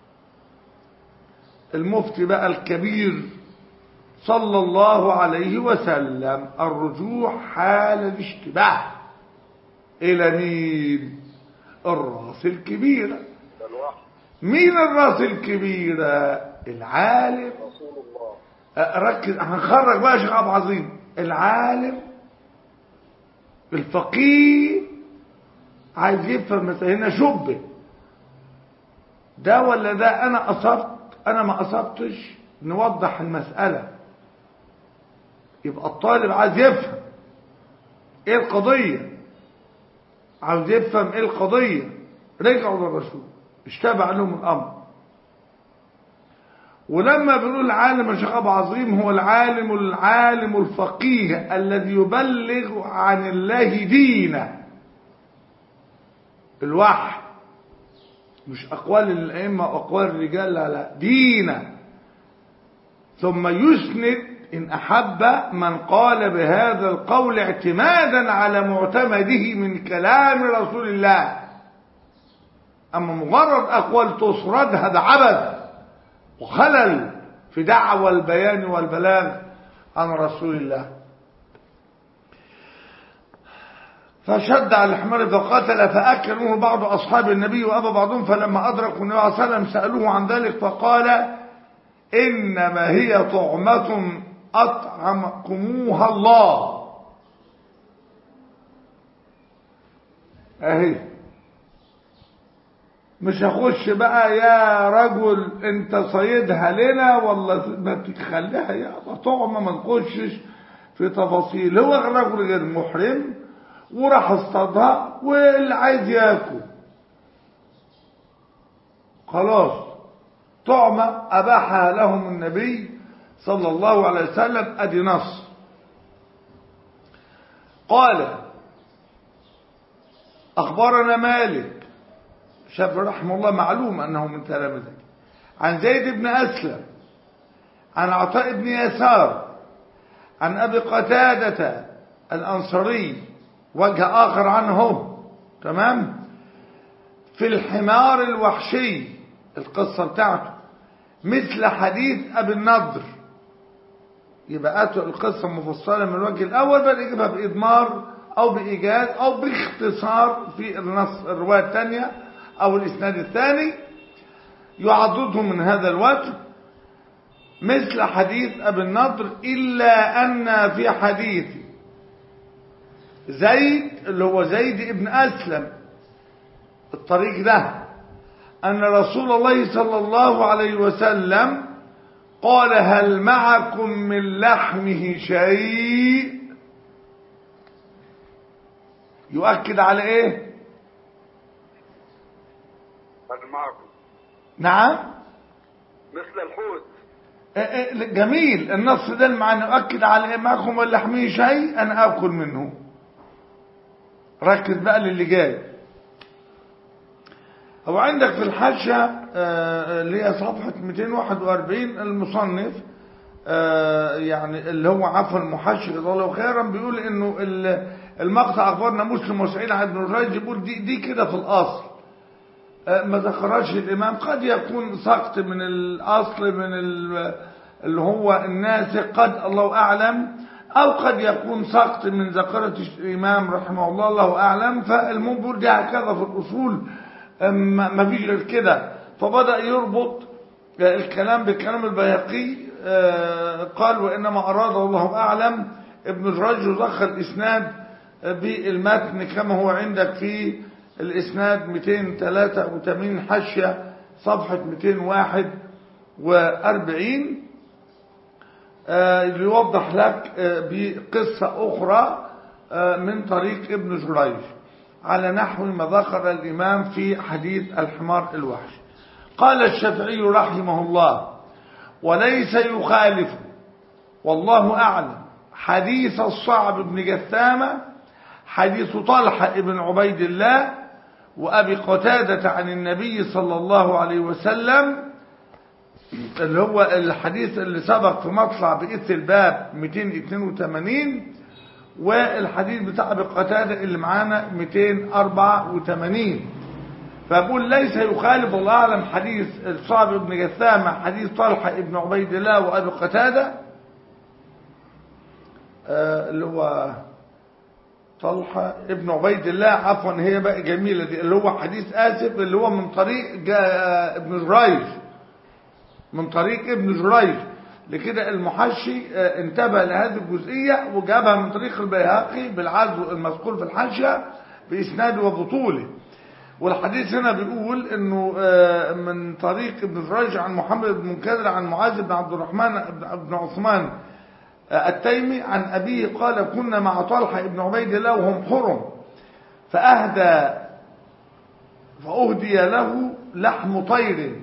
المفتي بقى الكبير صلى الله عليه وسلم الرجوع حال الاشتباه إلى مين الراس الكبيرة ده الوحي مين الراس الكبيرة العالم رسول الله أه، ركز هنخرج بقى يا شيخ ابو عظيم العالم الفقيه عايز يفهم مثلا هنا شبه ده ولا ده انا اصبت انا ما اصبتش نوضح المسألة يبقى الطالب عايز يفهم ايه القضية عاوز يفهم ايه القضية رجعوا للرسول اشتبع لهم الامر ولما بنقول العالم يا شيخ ابو عظيم هو العالم العالم الفقيه الذي يبلغ عن الله دينه الوحي مش اقوال الائمه واقوال الرجال لا لا دينه ثم يسند ان احب من قال بهذا القول اعتمادا على معتمده من كلام رسول الله اما مجرد اقوال تسرد هذا عبث وخلل في دعوى البيان والبلاغ عن رسول الله فشد على الحمار فقاتل فأكل منه بعض أصحاب النبي وأبى بعضهم فلما أدركوا النبي صلى الله عليه وسلم سألوه عن ذلك فقال إنما هي طعمة أطعمكموها الله أهي مش هخش بقى يا رجل انت صيدها لنا ولا ما تخليها يا طعمه ما نخشش في تفاصيل هو الرجل غير محرم وراح اصطادها واللي عايز ياكل خلاص طعمة أباحها لهم النبي صلى الله عليه وسلم أدي نص قال أخبرنا مالك شاب رحمه الله معلوم أنه من تلامذته عن زيد بن أسلم عن عطاء بن يسار عن أبي قتادة الأنصاري وجه آخر عنه تمام في الحمار الوحشي القصة بتاعته مثل حديث أبي النضر يبقى أتوا القصة مفصلة من الوجه الأول بل يجيبها بإضمار أو بإيجاز أو باختصار في النص الرواية الثانية أو الإسناد الثاني يعضده من هذا الوجه مثل حديث أبي النضر إلا أن في حديث زيد اللي هو زيد ابن أسلم الطريق ده أن رسول الله صلى الله عليه وسلم قال هل معكم من لحمه شيء يؤكد على ايه هل معكم نعم مثل الحوت إيه إيه جميل النص ده المعنى يؤكد على ايه معكم من لحمه شيء انا اكل منه ركز بقى للي جاي هو عندك في الحاشية آه، اللي هي صفحة 241 المصنف آه، يعني اللي هو عفوا المحشي جزاه الله خيرا بيقول انه ال- المقطع اخبرنا مسلم وسعيد عن ابن رجب بيقول دي, دي كده في الاصل آه، ما ذكرهاش الامام قد يكون سقط من الاصل من ال- اللي هو الناسخ قد الله اعلم او قد يكون سقط من ذكرة الامام رحمه الله الله اعلم فالمهم بيقول دي هكذا في الاصول ما ما فيش غير كده فبدأ يربط الكلام بكلام البيهقي آه، قال وإنما أراد الله أعلم ابن جريج ذكر الإسناد بالمتن كما هو عندك في الإسناد 283 حاشية صفحة 241 آه، ليوضح لك آه، بقصة أخرى آه، من طريق ابن جريج على نحو ما ذكر الإمام في حديث الحمار الوحش قال الشافعي رحمه الله وليس يخالف والله أعلم حديث الصعب بن جثامة حديث طلحة بن عبيد الله وأبي قتادة عن النبي صلى الله عليه وسلم اللي هو الحديث اللي سبق في مطلع بإث الباب 282 والحديث بتاع ابي قتاده اللي معانا 284 فبقول ليس يخالف الله اعلم حديث الصعب بن جثامه حديث طلحه ابن عبيد الله وابي قتاده آه اللي هو طلحة ابن عبيد الله عفوا هي بقى جميلة دي اللي هو حديث آسف اللي هو من طريق جا- ابن جريج من طريق ابن جريج لكده المحشي آه، انتبه لهذه الجزئية وجابها من طريق البيهقي بالعزو المذكور في الحاشية بإسناده وبطوله والحديث هنا بيقول انه آه، من طريق ابن جريج عن محمد بن منكدر عن معاذ بن عبد الرحمن بن- بن عثمان آه، التيمي عن أبيه قال كنا مع طلحة ابن عبيد الله وهم حرم فأهدى فأهدي له لحم طير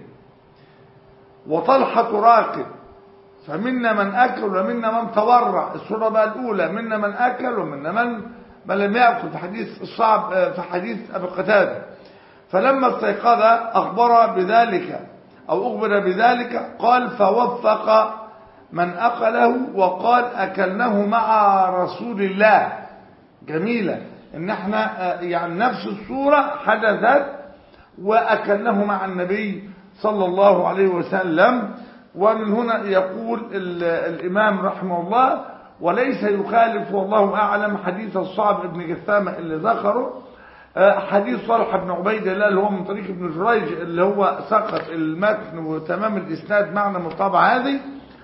وطلحة راكب فمنا من أكل ومنا من تورع السورة بقى الأولى منا من أكل ومنا من من لم يأكل في حديث الصعب آه، في حديث أبي قتادة فلما استيقظ أخبر بذلك أو أخبر بذلك قال فوفق من أكله وقال أكلناه مع رسول الله جميلة إن احنا آه، يعني نفس الصورة حدثت وأكلناه مع النبي صلى الله عليه وسلم ومن هنا يقول ال- الإمام رحمه الله وليس يخالف والله أعلم حديث الصعب ابن جثامة اللي ذكره آه، حديث صالح بن عبيد الله اللي هو من طريق ابن جريج اللي هو سقط المتن وتمام الإسناد معنى من الطبعة هذه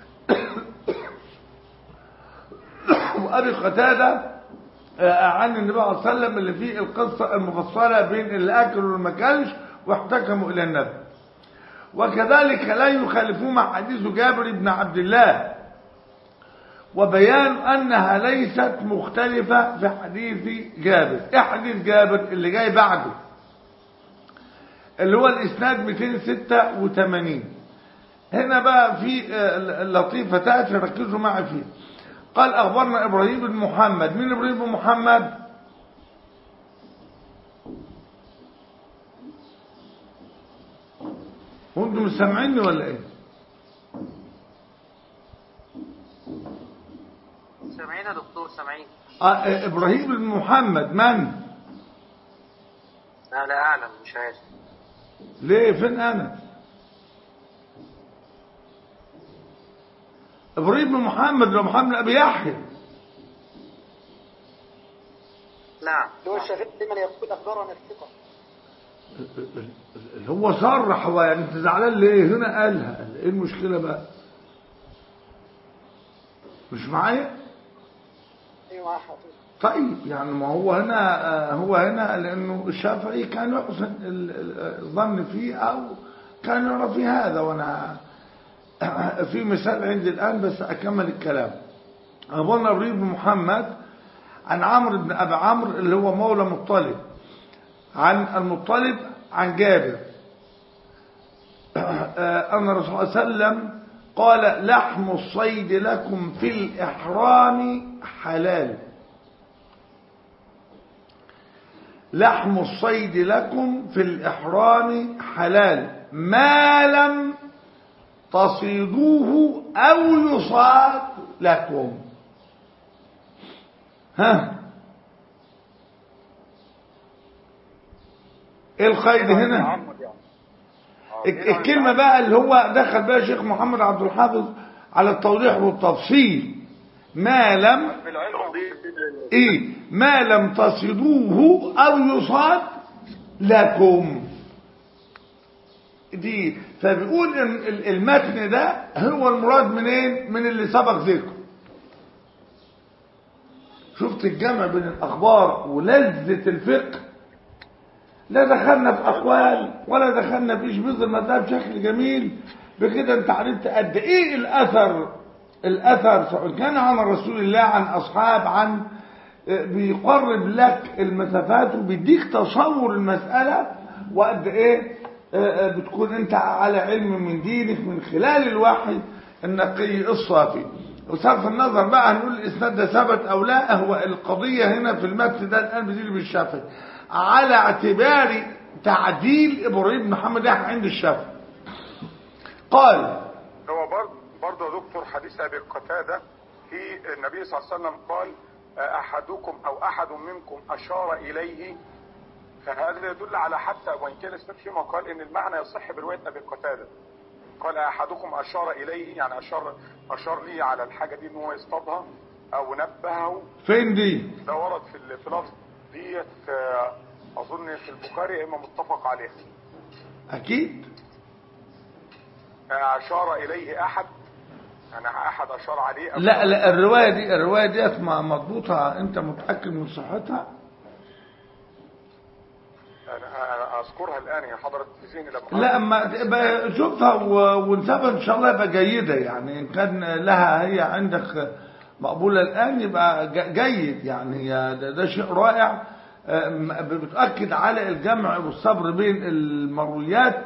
وأبي قتادة آه، عن النبي صلى الله عليه وسلم اللي فيه القصة المفصلة بين اللي أكل واللي ما كلش واحتكموا إلى النبي وكذلك لا يخالفون مع حديث جابر بن عبد الله وبيان أنها ليست مختلفة في حديث جابر إيه حديث جابر اللي جاي بعده اللي هو الإسناد 286 هنا بقى في آه، لطيفة تأتي ركزوا معي فيه قال أخبرنا إبراهيم بن محمد مين إبراهيم بن محمد وانتم مش سامعيني ولا ايه سامعين يا دكتور سامعين آه آه، ابراهيم بن محمد من لا لا اعلم مش عارف ليه فين انا ابراهيم بن محمد لو محمد ابي يحيى نعم اللي هو الشافعي دايما يقول اخبرنا الثقه اللي هو صرح هو يعني انت زعلان ليه هنا قالها قال ايه المشكله بقى مش معايا ايوه معاه حضرتك طيب يعني ما هو هنا آه، هو هنا لانه الشافعي كان يحسن ال- ال- الظن فيه او كان يرى في هذا وانا في مثال عندي الان بس اكمل الكلام ابونا ابراهيم بن محمد عن عمرو بن ابي عمرو اللي هو مولى مطلب عن المطلب عن جابر آه، أن الرسول صلى الله عليه وسلم قال لحم الصيد لكم في الإحرام حلال لحم الصيد لكم في الإحرام حلال ما لم تصيدوه أو يصاد لكم ها ايه القيد هنا تعمد يعني آه، الك- الكلمة بقى اللي هو دخل بها شيخ محمد عبد الحافظ على التوضيح والتفصيل ما لم بالعلم ايه ما لم تصدوه او يصاد لكم دي فبيقول ان ال- المتن ده هو المراد منين من اللي سبق ذكره شفت الجمع بين الاخبار ولذة الفقه لا دخلنا في اقوال ولا دخلنا في شبيط المذهب بشكل جميل بكده انت عرفت قد ايه الاثر الاثر سواء كان عن رسول الله عن اصحاب عن آه، بيقرب لك المسافات وبيديك تصور المسألة وقد ايه آه، آه، بتكون انت على علم من دينك من خلال الوحي النقي الصافي وصرف النظر بقى هنقول الاسناد ده ثبت او لا هو القضية هنا في المتن ده الان بتيجي بالشافعي على اعتبار تعديل ابراهيم بن محمد يحيى عند الشافعي قال هو برضه برضه يا دكتور حديث ابي قتاده في النبي صلى الله عليه وسلم قال احدكم او احد منكم اشار اليه فهذا يدل على حتى وان كان الاسناد فيما قال ان المعنى يصح بروايه ابي قتاده قال احدكم اشار اليه يعني اشار اشار لي على الحاجه دي ان هو يصطادها او نبهه فين دي ده ورد في ال- في لفظ ديت آه، اظن في البخاري اما متفق عليها اكيد آه، اشار اليه احد يعني احد اشار عليه أو لا لا الروايه دي الروايه ديت م- مضبوطه انت متاكد من صحتها انا أنا اذكرها الان هي حضرت في ذهني لما لا ما يبقى شوفها و- ونسيبها ان شاء الله يبقى جيده يعني ان كان لها هي عندك مقبوله الان يبقى ج- جيد يعني هي ده, ده شيء رائع آم، بتاكد على الجمع والصبر بين المرويات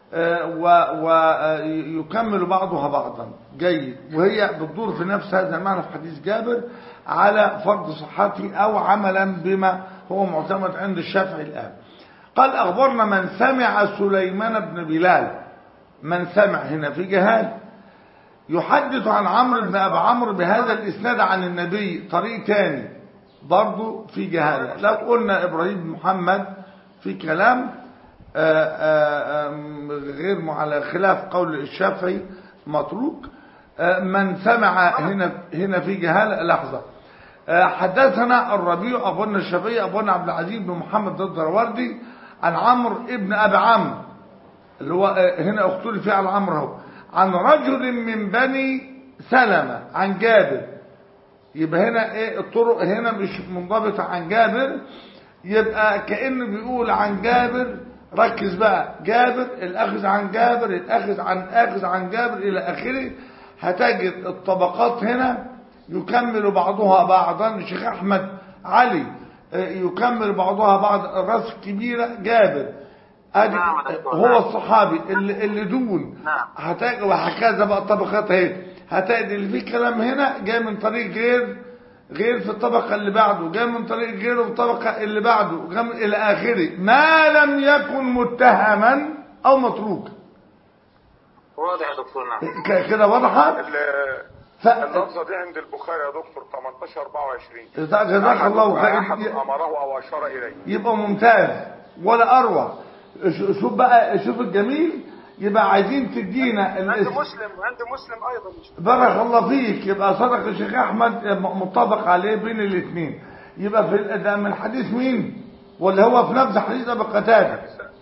ويكمل بعضها بعضا جيد وهي بتدور في نفس هذا المعنى في حديث جابر على فرض صحته او عملا بما هو معتمد عند الشافعي الان قال أخبرنا من سمع سليمان بن بلال من سمع هنا في جهاد يحدث عن عمرو بن أبي عمرو بهذا الإسناد عن النبي طريق تاني برضه في جهالة لو قلنا إبراهيم بن محمد في كلام آآ آآ آم، غير م- على خلاف قول الشافعي متروك آه، من سمع هنا هنا في جهالة لحظة آه، حدثنا الربيع أبونا الشافعي أبونا عبد العزيز بن محمد الدروردي عن عمرو ابن أبي عمرو اللي هو آه، هنا اختلف فيه على عمرو اهو عن رجل من بني سلمة عن جابر يبقى هنا ايه الطرق هنا مش منضبطة عن جابر يبقى كأنه بيقول عن جابر ركز بقى جابر الأخذ عن جابر الأخذ عن أخذ عن جابر إلى آخره هتجد الطبقات هنا يكمل بعضها بعضا الشيخ أحمد علي آه، يكمل بعضها بعض الراس الكبيرة جابر ادي نعم يا دكتور، هو نعم. الصحابي اللي, اللي دون نعم. هتجد وهكذا بقى الطبقات اهي هتجد اللي فيه كلام هنا جاي من طريق غير غير في الطبقة اللي بعده جاي من طريق غيره في الطبقة اللي بعده جاي من- إلى آخره ما لم يكن متهما أو متروكا واضح يا دكتور نعم ك- كده واضحة ال- ف... اللفظه دي عند البخاري يا دكتور 18 24 جزاك الله احد خير امره او اشار اليه يبقى ممتاز ولا أروع ش- شوف بقى شوف الجميل يبقى عايزين تدينا عند الاسم مسلم عند مسلم ايضا مش بارك الله فيك يبقى صدق الشيخ احمد مطابق عليه بين الاثنين يبقى في ال- ده من حديث مين ولا هو في نفس حديث ابي قتاده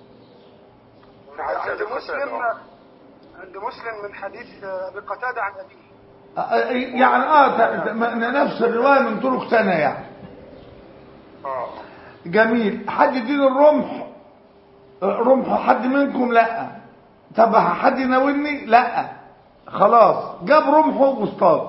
في حديث عند أبي مسلم قتادة. عند مسلم من حديث ابي قتاده عن ابيه آه، يعني اه ت- ت- م- نفس الروايه من طرق ثانيه يعني اه جميل حد يديني الرمح آه، رمح حد منكم لا طب حد يناولني لا خلاص جاب رمحه واصطاد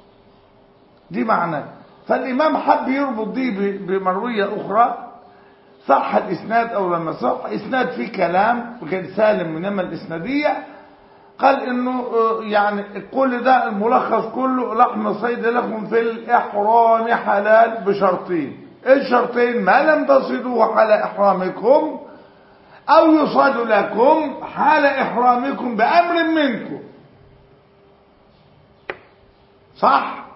دي معناه فالامام حب يربط دي ب- بمرويه اخرى صح الاسناد او لما صح اسناد فيه كلام غير سالم من يما الاسناديه قال انه آه، يعني كل ده الملخص كله لحم صيد لكم في الاحرام حلال بشرطين ايه الشرطين ما لم تصيدوه حال احرامكم او يصاد لكم حال احرامكم بامر منكم صح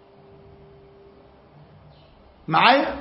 معايا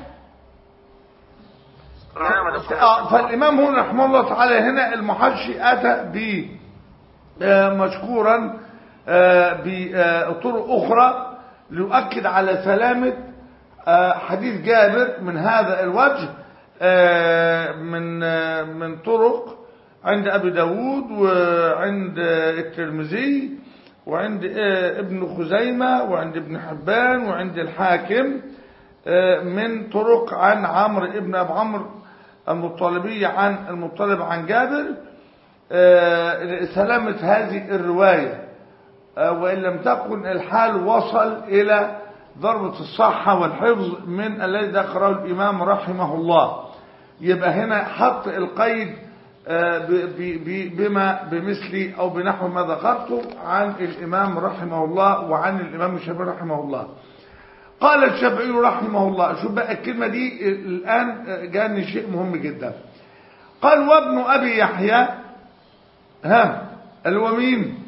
نعم يا دكتور آه، فالإمام هنا رحمه الله تعالى هنا المحشي أتى ب آه، مشكورا آه، بطرق أخرى ليؤكد على سلامة آه، حديث جابر من هذا الوجه آه، من آه، من طرق عند أبي داود وعند آه، الترمذي وعند آه، ابن خزيمة وعند ابن حبان وعند الحاكم آه، من طرق عن عمرو ابن أبي عمرو المطالبي عن المطالب عن جابر آه، سلامة هذه الرواية آه، وإن لم تكن الحال وصل إلى ضربة الصحة والحفظ من الذي ذكره الإمام رحمه الله يبقى هنا حط القيد آه، ب- ب- ب- بما بمثل أو بنحو ما ذكرته عن الإمام رحمه الله وعن الإمام الشافعي رحمه الله قال الشافعي رحمه الله شوف بقى الكلمة دي الآن جاني شيء مهم جدا قال وابن أبي يحيى ها اللي هو مين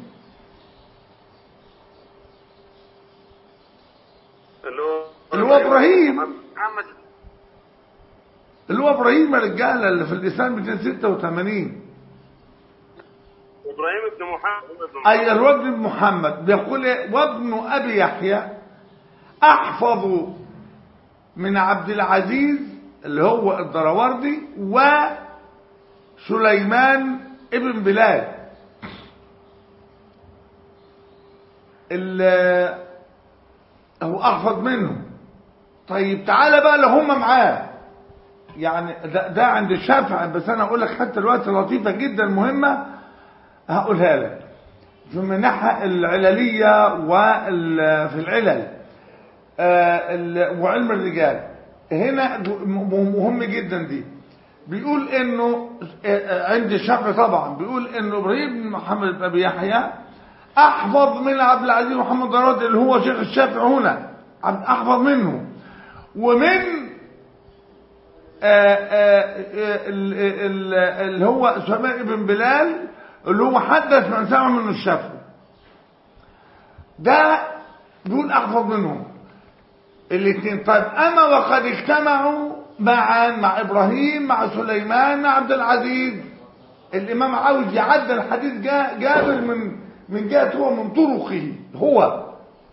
اللي هو اللي هو إبراهيم محمد اللي هو إبراهيم الرجالة اللي في الإسلام 286 ابراهيم بن محمد بن أي الواد بن محمد بيقول إيه؟ وابن أبي يحيى احفظ من عبد العزيز اللي هو الدراوردي وسليمان ابن بلال ال- هو احفظ منه طيب تعالى بقى لو هم معاه يعني ده, ده عند الشافعي بس انا اقول لك حتى دلوقتي لطيفه جدا مهمه هقولها لك من الناحيه العلليه وفي العلل آه، ال- وعلم الرجال هنا م- مهم جدا دي بيقول انه آه، آه، عند الشافعي طبعا بيقول انه ابراهيم بن محمد بن ابي يحيى احفظ من عبد العزيز محمد دراد اللي هو شيخ الشافعي هنا عبد- احفظ منه ومن آه، آه، آه، ال- ال- اللي هو سليمان بن بلال اللي هو حدث من سمع منه الشافعي ده بيقول احفظ منهم الاثنين طيب اما وقد اجتمعوا معا مع ابراهيم مع سليمان مع عبد العزيز الامام عاوز يعدل حديث جا- جابر من من جهه هو من طرقه هو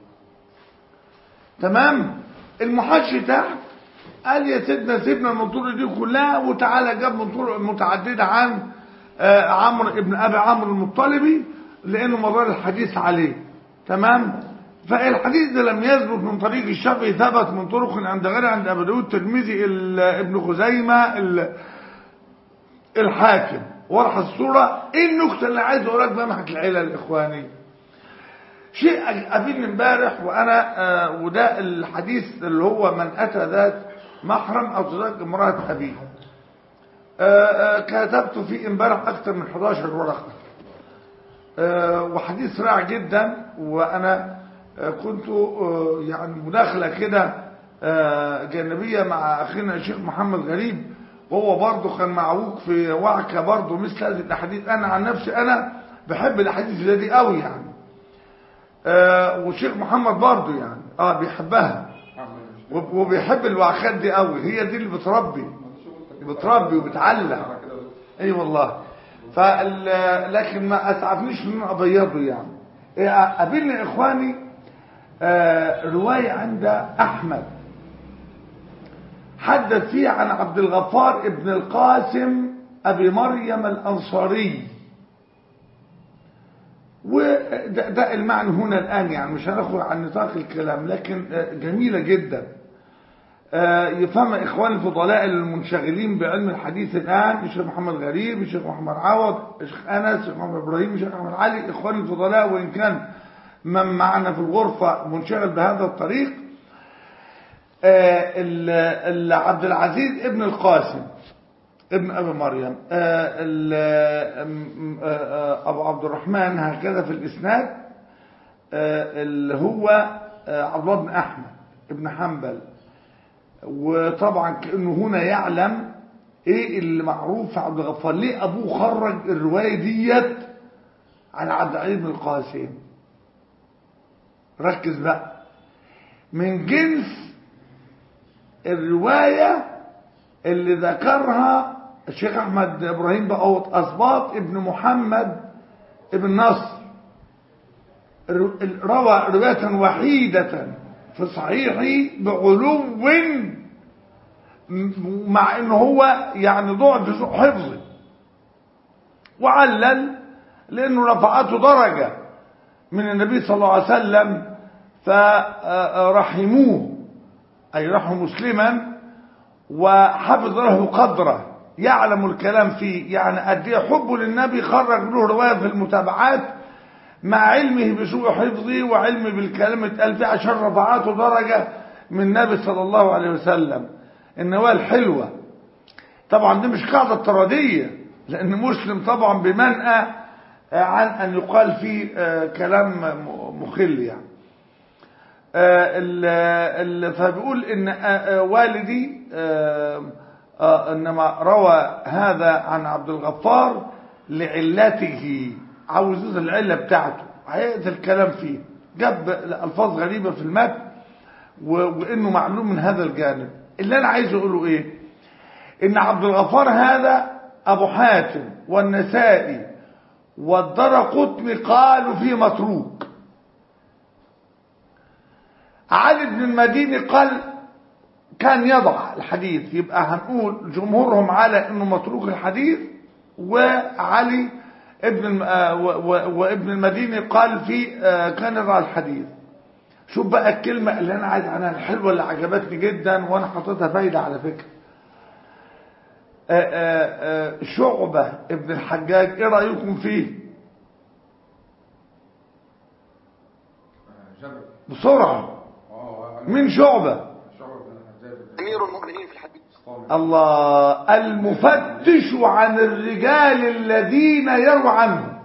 تمام المحشي تحت قال يا سيدنا سيبنا من الطرق دي كلها وتعالى جاب من طرق متعدده عن آه، عمرو ابن ابي عمرو المطلبي لانه مدار الحديث عليه تمام فالحديث ده لم يثبت من طريق الشافعي ثبت من طرق عند غيره عند ابي داود الترمذي ال- ابن خزيمه ال- الحاكم ورح الصوره ايه النكته اللي عايز اقول لك بمحك العيله الاخواني شيء قابلني امبارح وانا آه، وده الحديث اللي هو من اتى ذات محرم او تزوج امراه ابيه آه، آه، كتبت فيه امبارح اكثر من 11 ورقه آه، وحديث رائع جدا وانا آه، كنت آه، يعني مداخله كده آه، جانبيه مع اخينا الشيخ محمد غريب وهو برضه كان معوج في وعكه برضه مثل هذه الاحاديث انا عن نفسي انا بحب الاحاديث زي دي قوي يعني آه، والشيخ محمد برضه يعني اه بيحبها وب- وبيحب الوعكات دي قوي هي دي اللي بتربي بتربي وبتعلم اي والله فال لكن ما اسعفنيش ان أنا ابيضه يعني إيه، قابلني اخواني آه، روايه عند احمد حدث فيه عن عبد الغفار ابن القاسم ابي مريم الانصاري وده ده المعنى هنا الان يعني مش هناخد عن نطاق الكلام لكن آه، جميله جدا آه، يفهم إخواني الفضلاء المنشغلين بعلم الحديث الآن الشيخ محمد غريب الشيخ محمد عوض الشيخ أنس الشيخ محمد إبراهيم الشيخ أحمد علي إخواني الفضلاء وإن كان من معنا في الغرفة منشغل بهذا الطريق آه، ال- ال- عبد العزيز ابن القاسم ابن أبي مريم آه، ال- آم، آه، آه، أبو عبد الرحمن هكذا في الإسناد آه، اللي هو آه، عبد الله بن أحمد ابن حنبل وطبعا كأنه هنا يعلم ايه اللي معروف في عبد الغفار ليه ابوه خرج الرواية ديت عن عبد العزيز بن القاسم ركز بقى من جنس الرواية اللي ذكرها الشيخ احمد ابراهيم بقوت اسباط ابن محمد ابن نصر الر- ال- روى رواية وحيدة في صحيحه بعلو م- مع انه هو يعني ضعف سوء حفظه وعلل لانه رفعته درجة من النبي صلى الله عليه وسلم فرحموه اي رحموا مسلما وحفظ له قدره يعلم الكلام فيه يعني قد ايه حبه للنبي خرج له روايه في المتابعات مع علمه بسوء حفظه وعلمه بالكلام اتقال فيه عشان رفعته درجه من النبي صلى الله عليه وسلم النواة الحلوه طبعا دي مش قاعده افتراضيه لان مسلم طبعا بمنأى عن ان يقال فيه آه، كلام م- مخل يعني آه، ال- ال- فبيقول ان آه، آه، والدي آه، آه، انما روى هذا عن عبد الغفار لعلته عاوز يظهر العله بتاعته هيأتي الكلام فيه جاب الفاظ غريبه في المتن و- وانه معلوم من هذا الجانب اللي انا عايز اقوله ايه ان عبد الغفار هذا ابو حاتم والنسائي والدرقطني قالوا فيه متروك علي بن المديني قال كان يضع الحديث يبقى هنقول جمهورهم على انه متروك الحديث وعلي ابن الم- آه، و- و- وابن المديني قال في آه، كان يضع الحديث شوف بقى الكلمة اللي انا عايز عنها الحلوة اللي عجبتني جدا وانا حاططها فايدة على فكرة آه، آه، آه، شعبة ابن الحجاج ايه رأيكم فيه جبل بسرعة اه من شعبة شعب بن الحجاج أمير المؤمنين في الحديث الاسطامي الله المفتش عن الرجال الذين يروى عنهم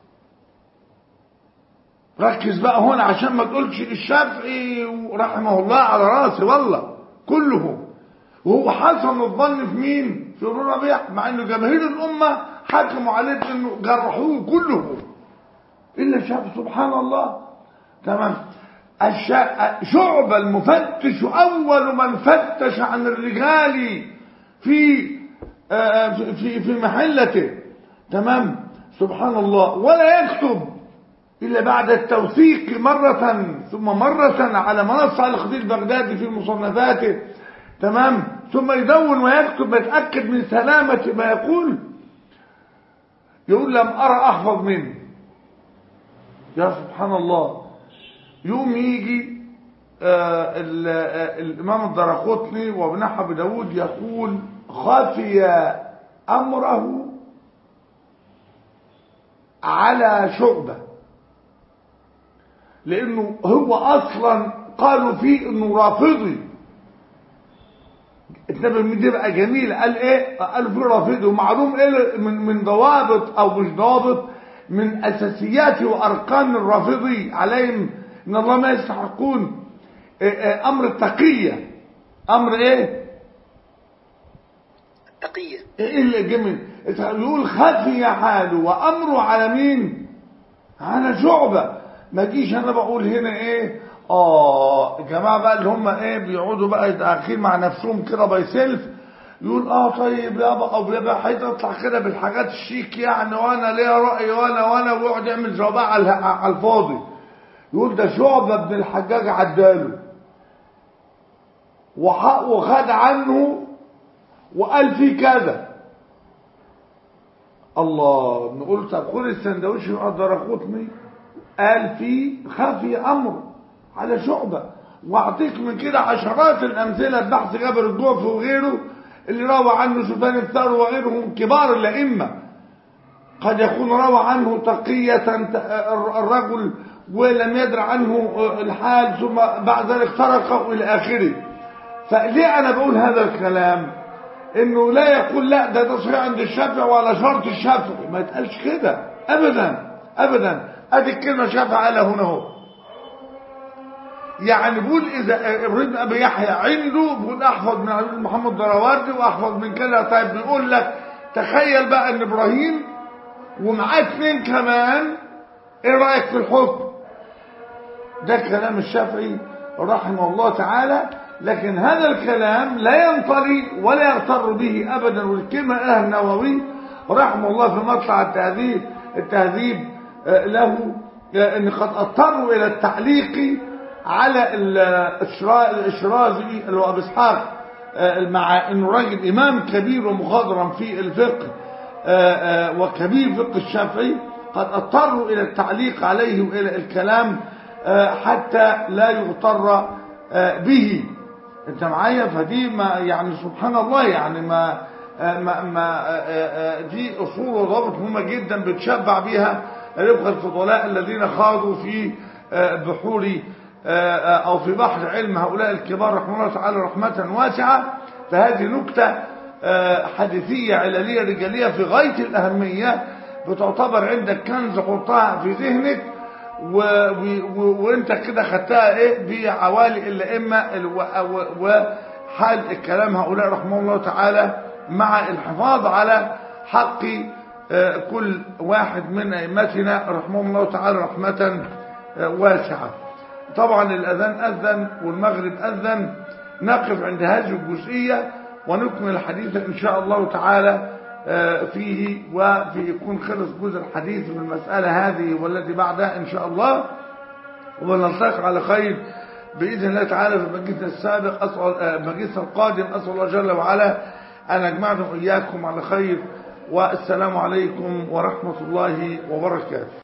ركز بقى هنا عشان ما تقولش الشافعي رحمه الله على راسي والله كلهم وهو حسن الظن في مين في ابن ربيع مع انه جماهير الامه حكموا عليه انه جرحوه كلهم الا الشافعي سبحان الله تمام الشا... شعب المفتش اول من فتش عن الرجال في آه، في في- في محلته تمام سبحان الله ولا يكتب إلا بعد التوثيق مرة ثم مرة على منصة الخطيب البغدادي في مصنفاته تمام ثم يدون ويكتب يتأكد من سلامة ما يقول يقول لم أرى أحفظ منه يا سبحان الله يوم يجي آه ال- آه الإمام الدرقطني وابن أبي داود يقول خفي أمره على شعبة لأنه هو أصلا قالوا فيه إنه رافضي النبي من دي بقى جميل قال ايه قالوا فيه رافضي ومعلوم ايه من من ضوابط او مش ضوابط من اساسيات واركان الرافضي عليهم ان الله ما يستحقون إيه إيه امر التقيه امر ايه تقية ايه اللي جميل يقول خفي حاله وامره على مين على شعبة ما جيش انا بقول هنا ايه اه الجماعة بقى اللي هم ايه بيقعدوا بقى يتأخير مع نفسهم كده باي سيلف يقول اه طيب يابا او يابا هيطلع كده بالحاجات الشيك يعني وانا ليا رأي وانا وانا ويقعد يعمل جوابات على على الفاضي يقول ده شعبة ابن الحجاج عداله وح- وخد عنه وقال فيه كذا الله نقول طب خد السندوتش يقدر اخوتني قال فيه خفي امر على شعبة واعطيك من كده عشرات الامثله بحث جابر الجوفي وغيره اللي روى عنه سفيان الثوري وغيرهم كبار الائمه قد يكون روى عنه تقية الرجل ولم يدر عنه الحال ثم بعد ذلك تركه الى اخره فليه انا بقول هذا الكلام انه لا يقول لا ده تصحيح عند الشافعي ولا شرط الشافعي ما يتقالش كده ابدا ابدا ادي الكلمه الشافعي قالها هنا اهو يعني بيقول اذا ابراهيم ابي يحيى عنده بيقول احفظ من علي محمد دراوردي واحفظ من كذا طيب بيقول لك تخيل بقى ان ابراهيم ومعاه اثنين كمان ايه رايك في الحكم ده كلام الشافعي رحمه الله تعالى لكن هذا الكلام لا ينطلي ولا يغتر به ابدا والكلمه قالها النووي رحمه الله في مطلع التهذيب التهذيب آه، له آه، ان قد اضطروا الى التعليق على ال- الشرا- الاشرازي اللي هو ابو اسحاق آه، مع انه راجل امام كبير ومخضرم في الفقه آه، آه، وكبير فقه الشافعي قد اضطروا الى التعليق عليه والى الكلام آه، حتى لا يغتر آه، به انت معايا فدي ما يعني سبحان الله يعني ما آه، ما, ما آه، آه، دي اصول وضوابط مهمه جدا بتشبع بيها رفق الفضلاء الذين خاضوا في آه، بحور آه، آه، او في بحر علم هؤلاء الكبار رحمه الله تعالى رحمه واسعه فهذه نكته آه، حديثيه علليه رجاليه في غايه الاهميه بتعتبر عندك كنز حطها في ذهنك و... و... و... وانت كده خدتها ايه بعوالي الائمه ال... و... و... وحال الكلام هؤلاء رحمه الله تعالى مع الحفاظ على حق آه، كل واحد من ائمتنا رحمه الله تعالى رحمه آه، واسعه طبعا الاذان اذن والمغرب اذن نقف عند هذه الجزئيه ونكمل الحديث ان شاء الله تعالى آه، فيه وفي يكون خلص جزء الحديث من المسألة هذه والتي بعدها إن شاء الله ونلتقي على خير بإذن الله تعالى في مجلسنا السابق أسأل آه، مجلسنا القادم أسأل الله جل وعلا أن أجمعنا إياكم على خير والسلام عليكم ورحمة الله وبركاته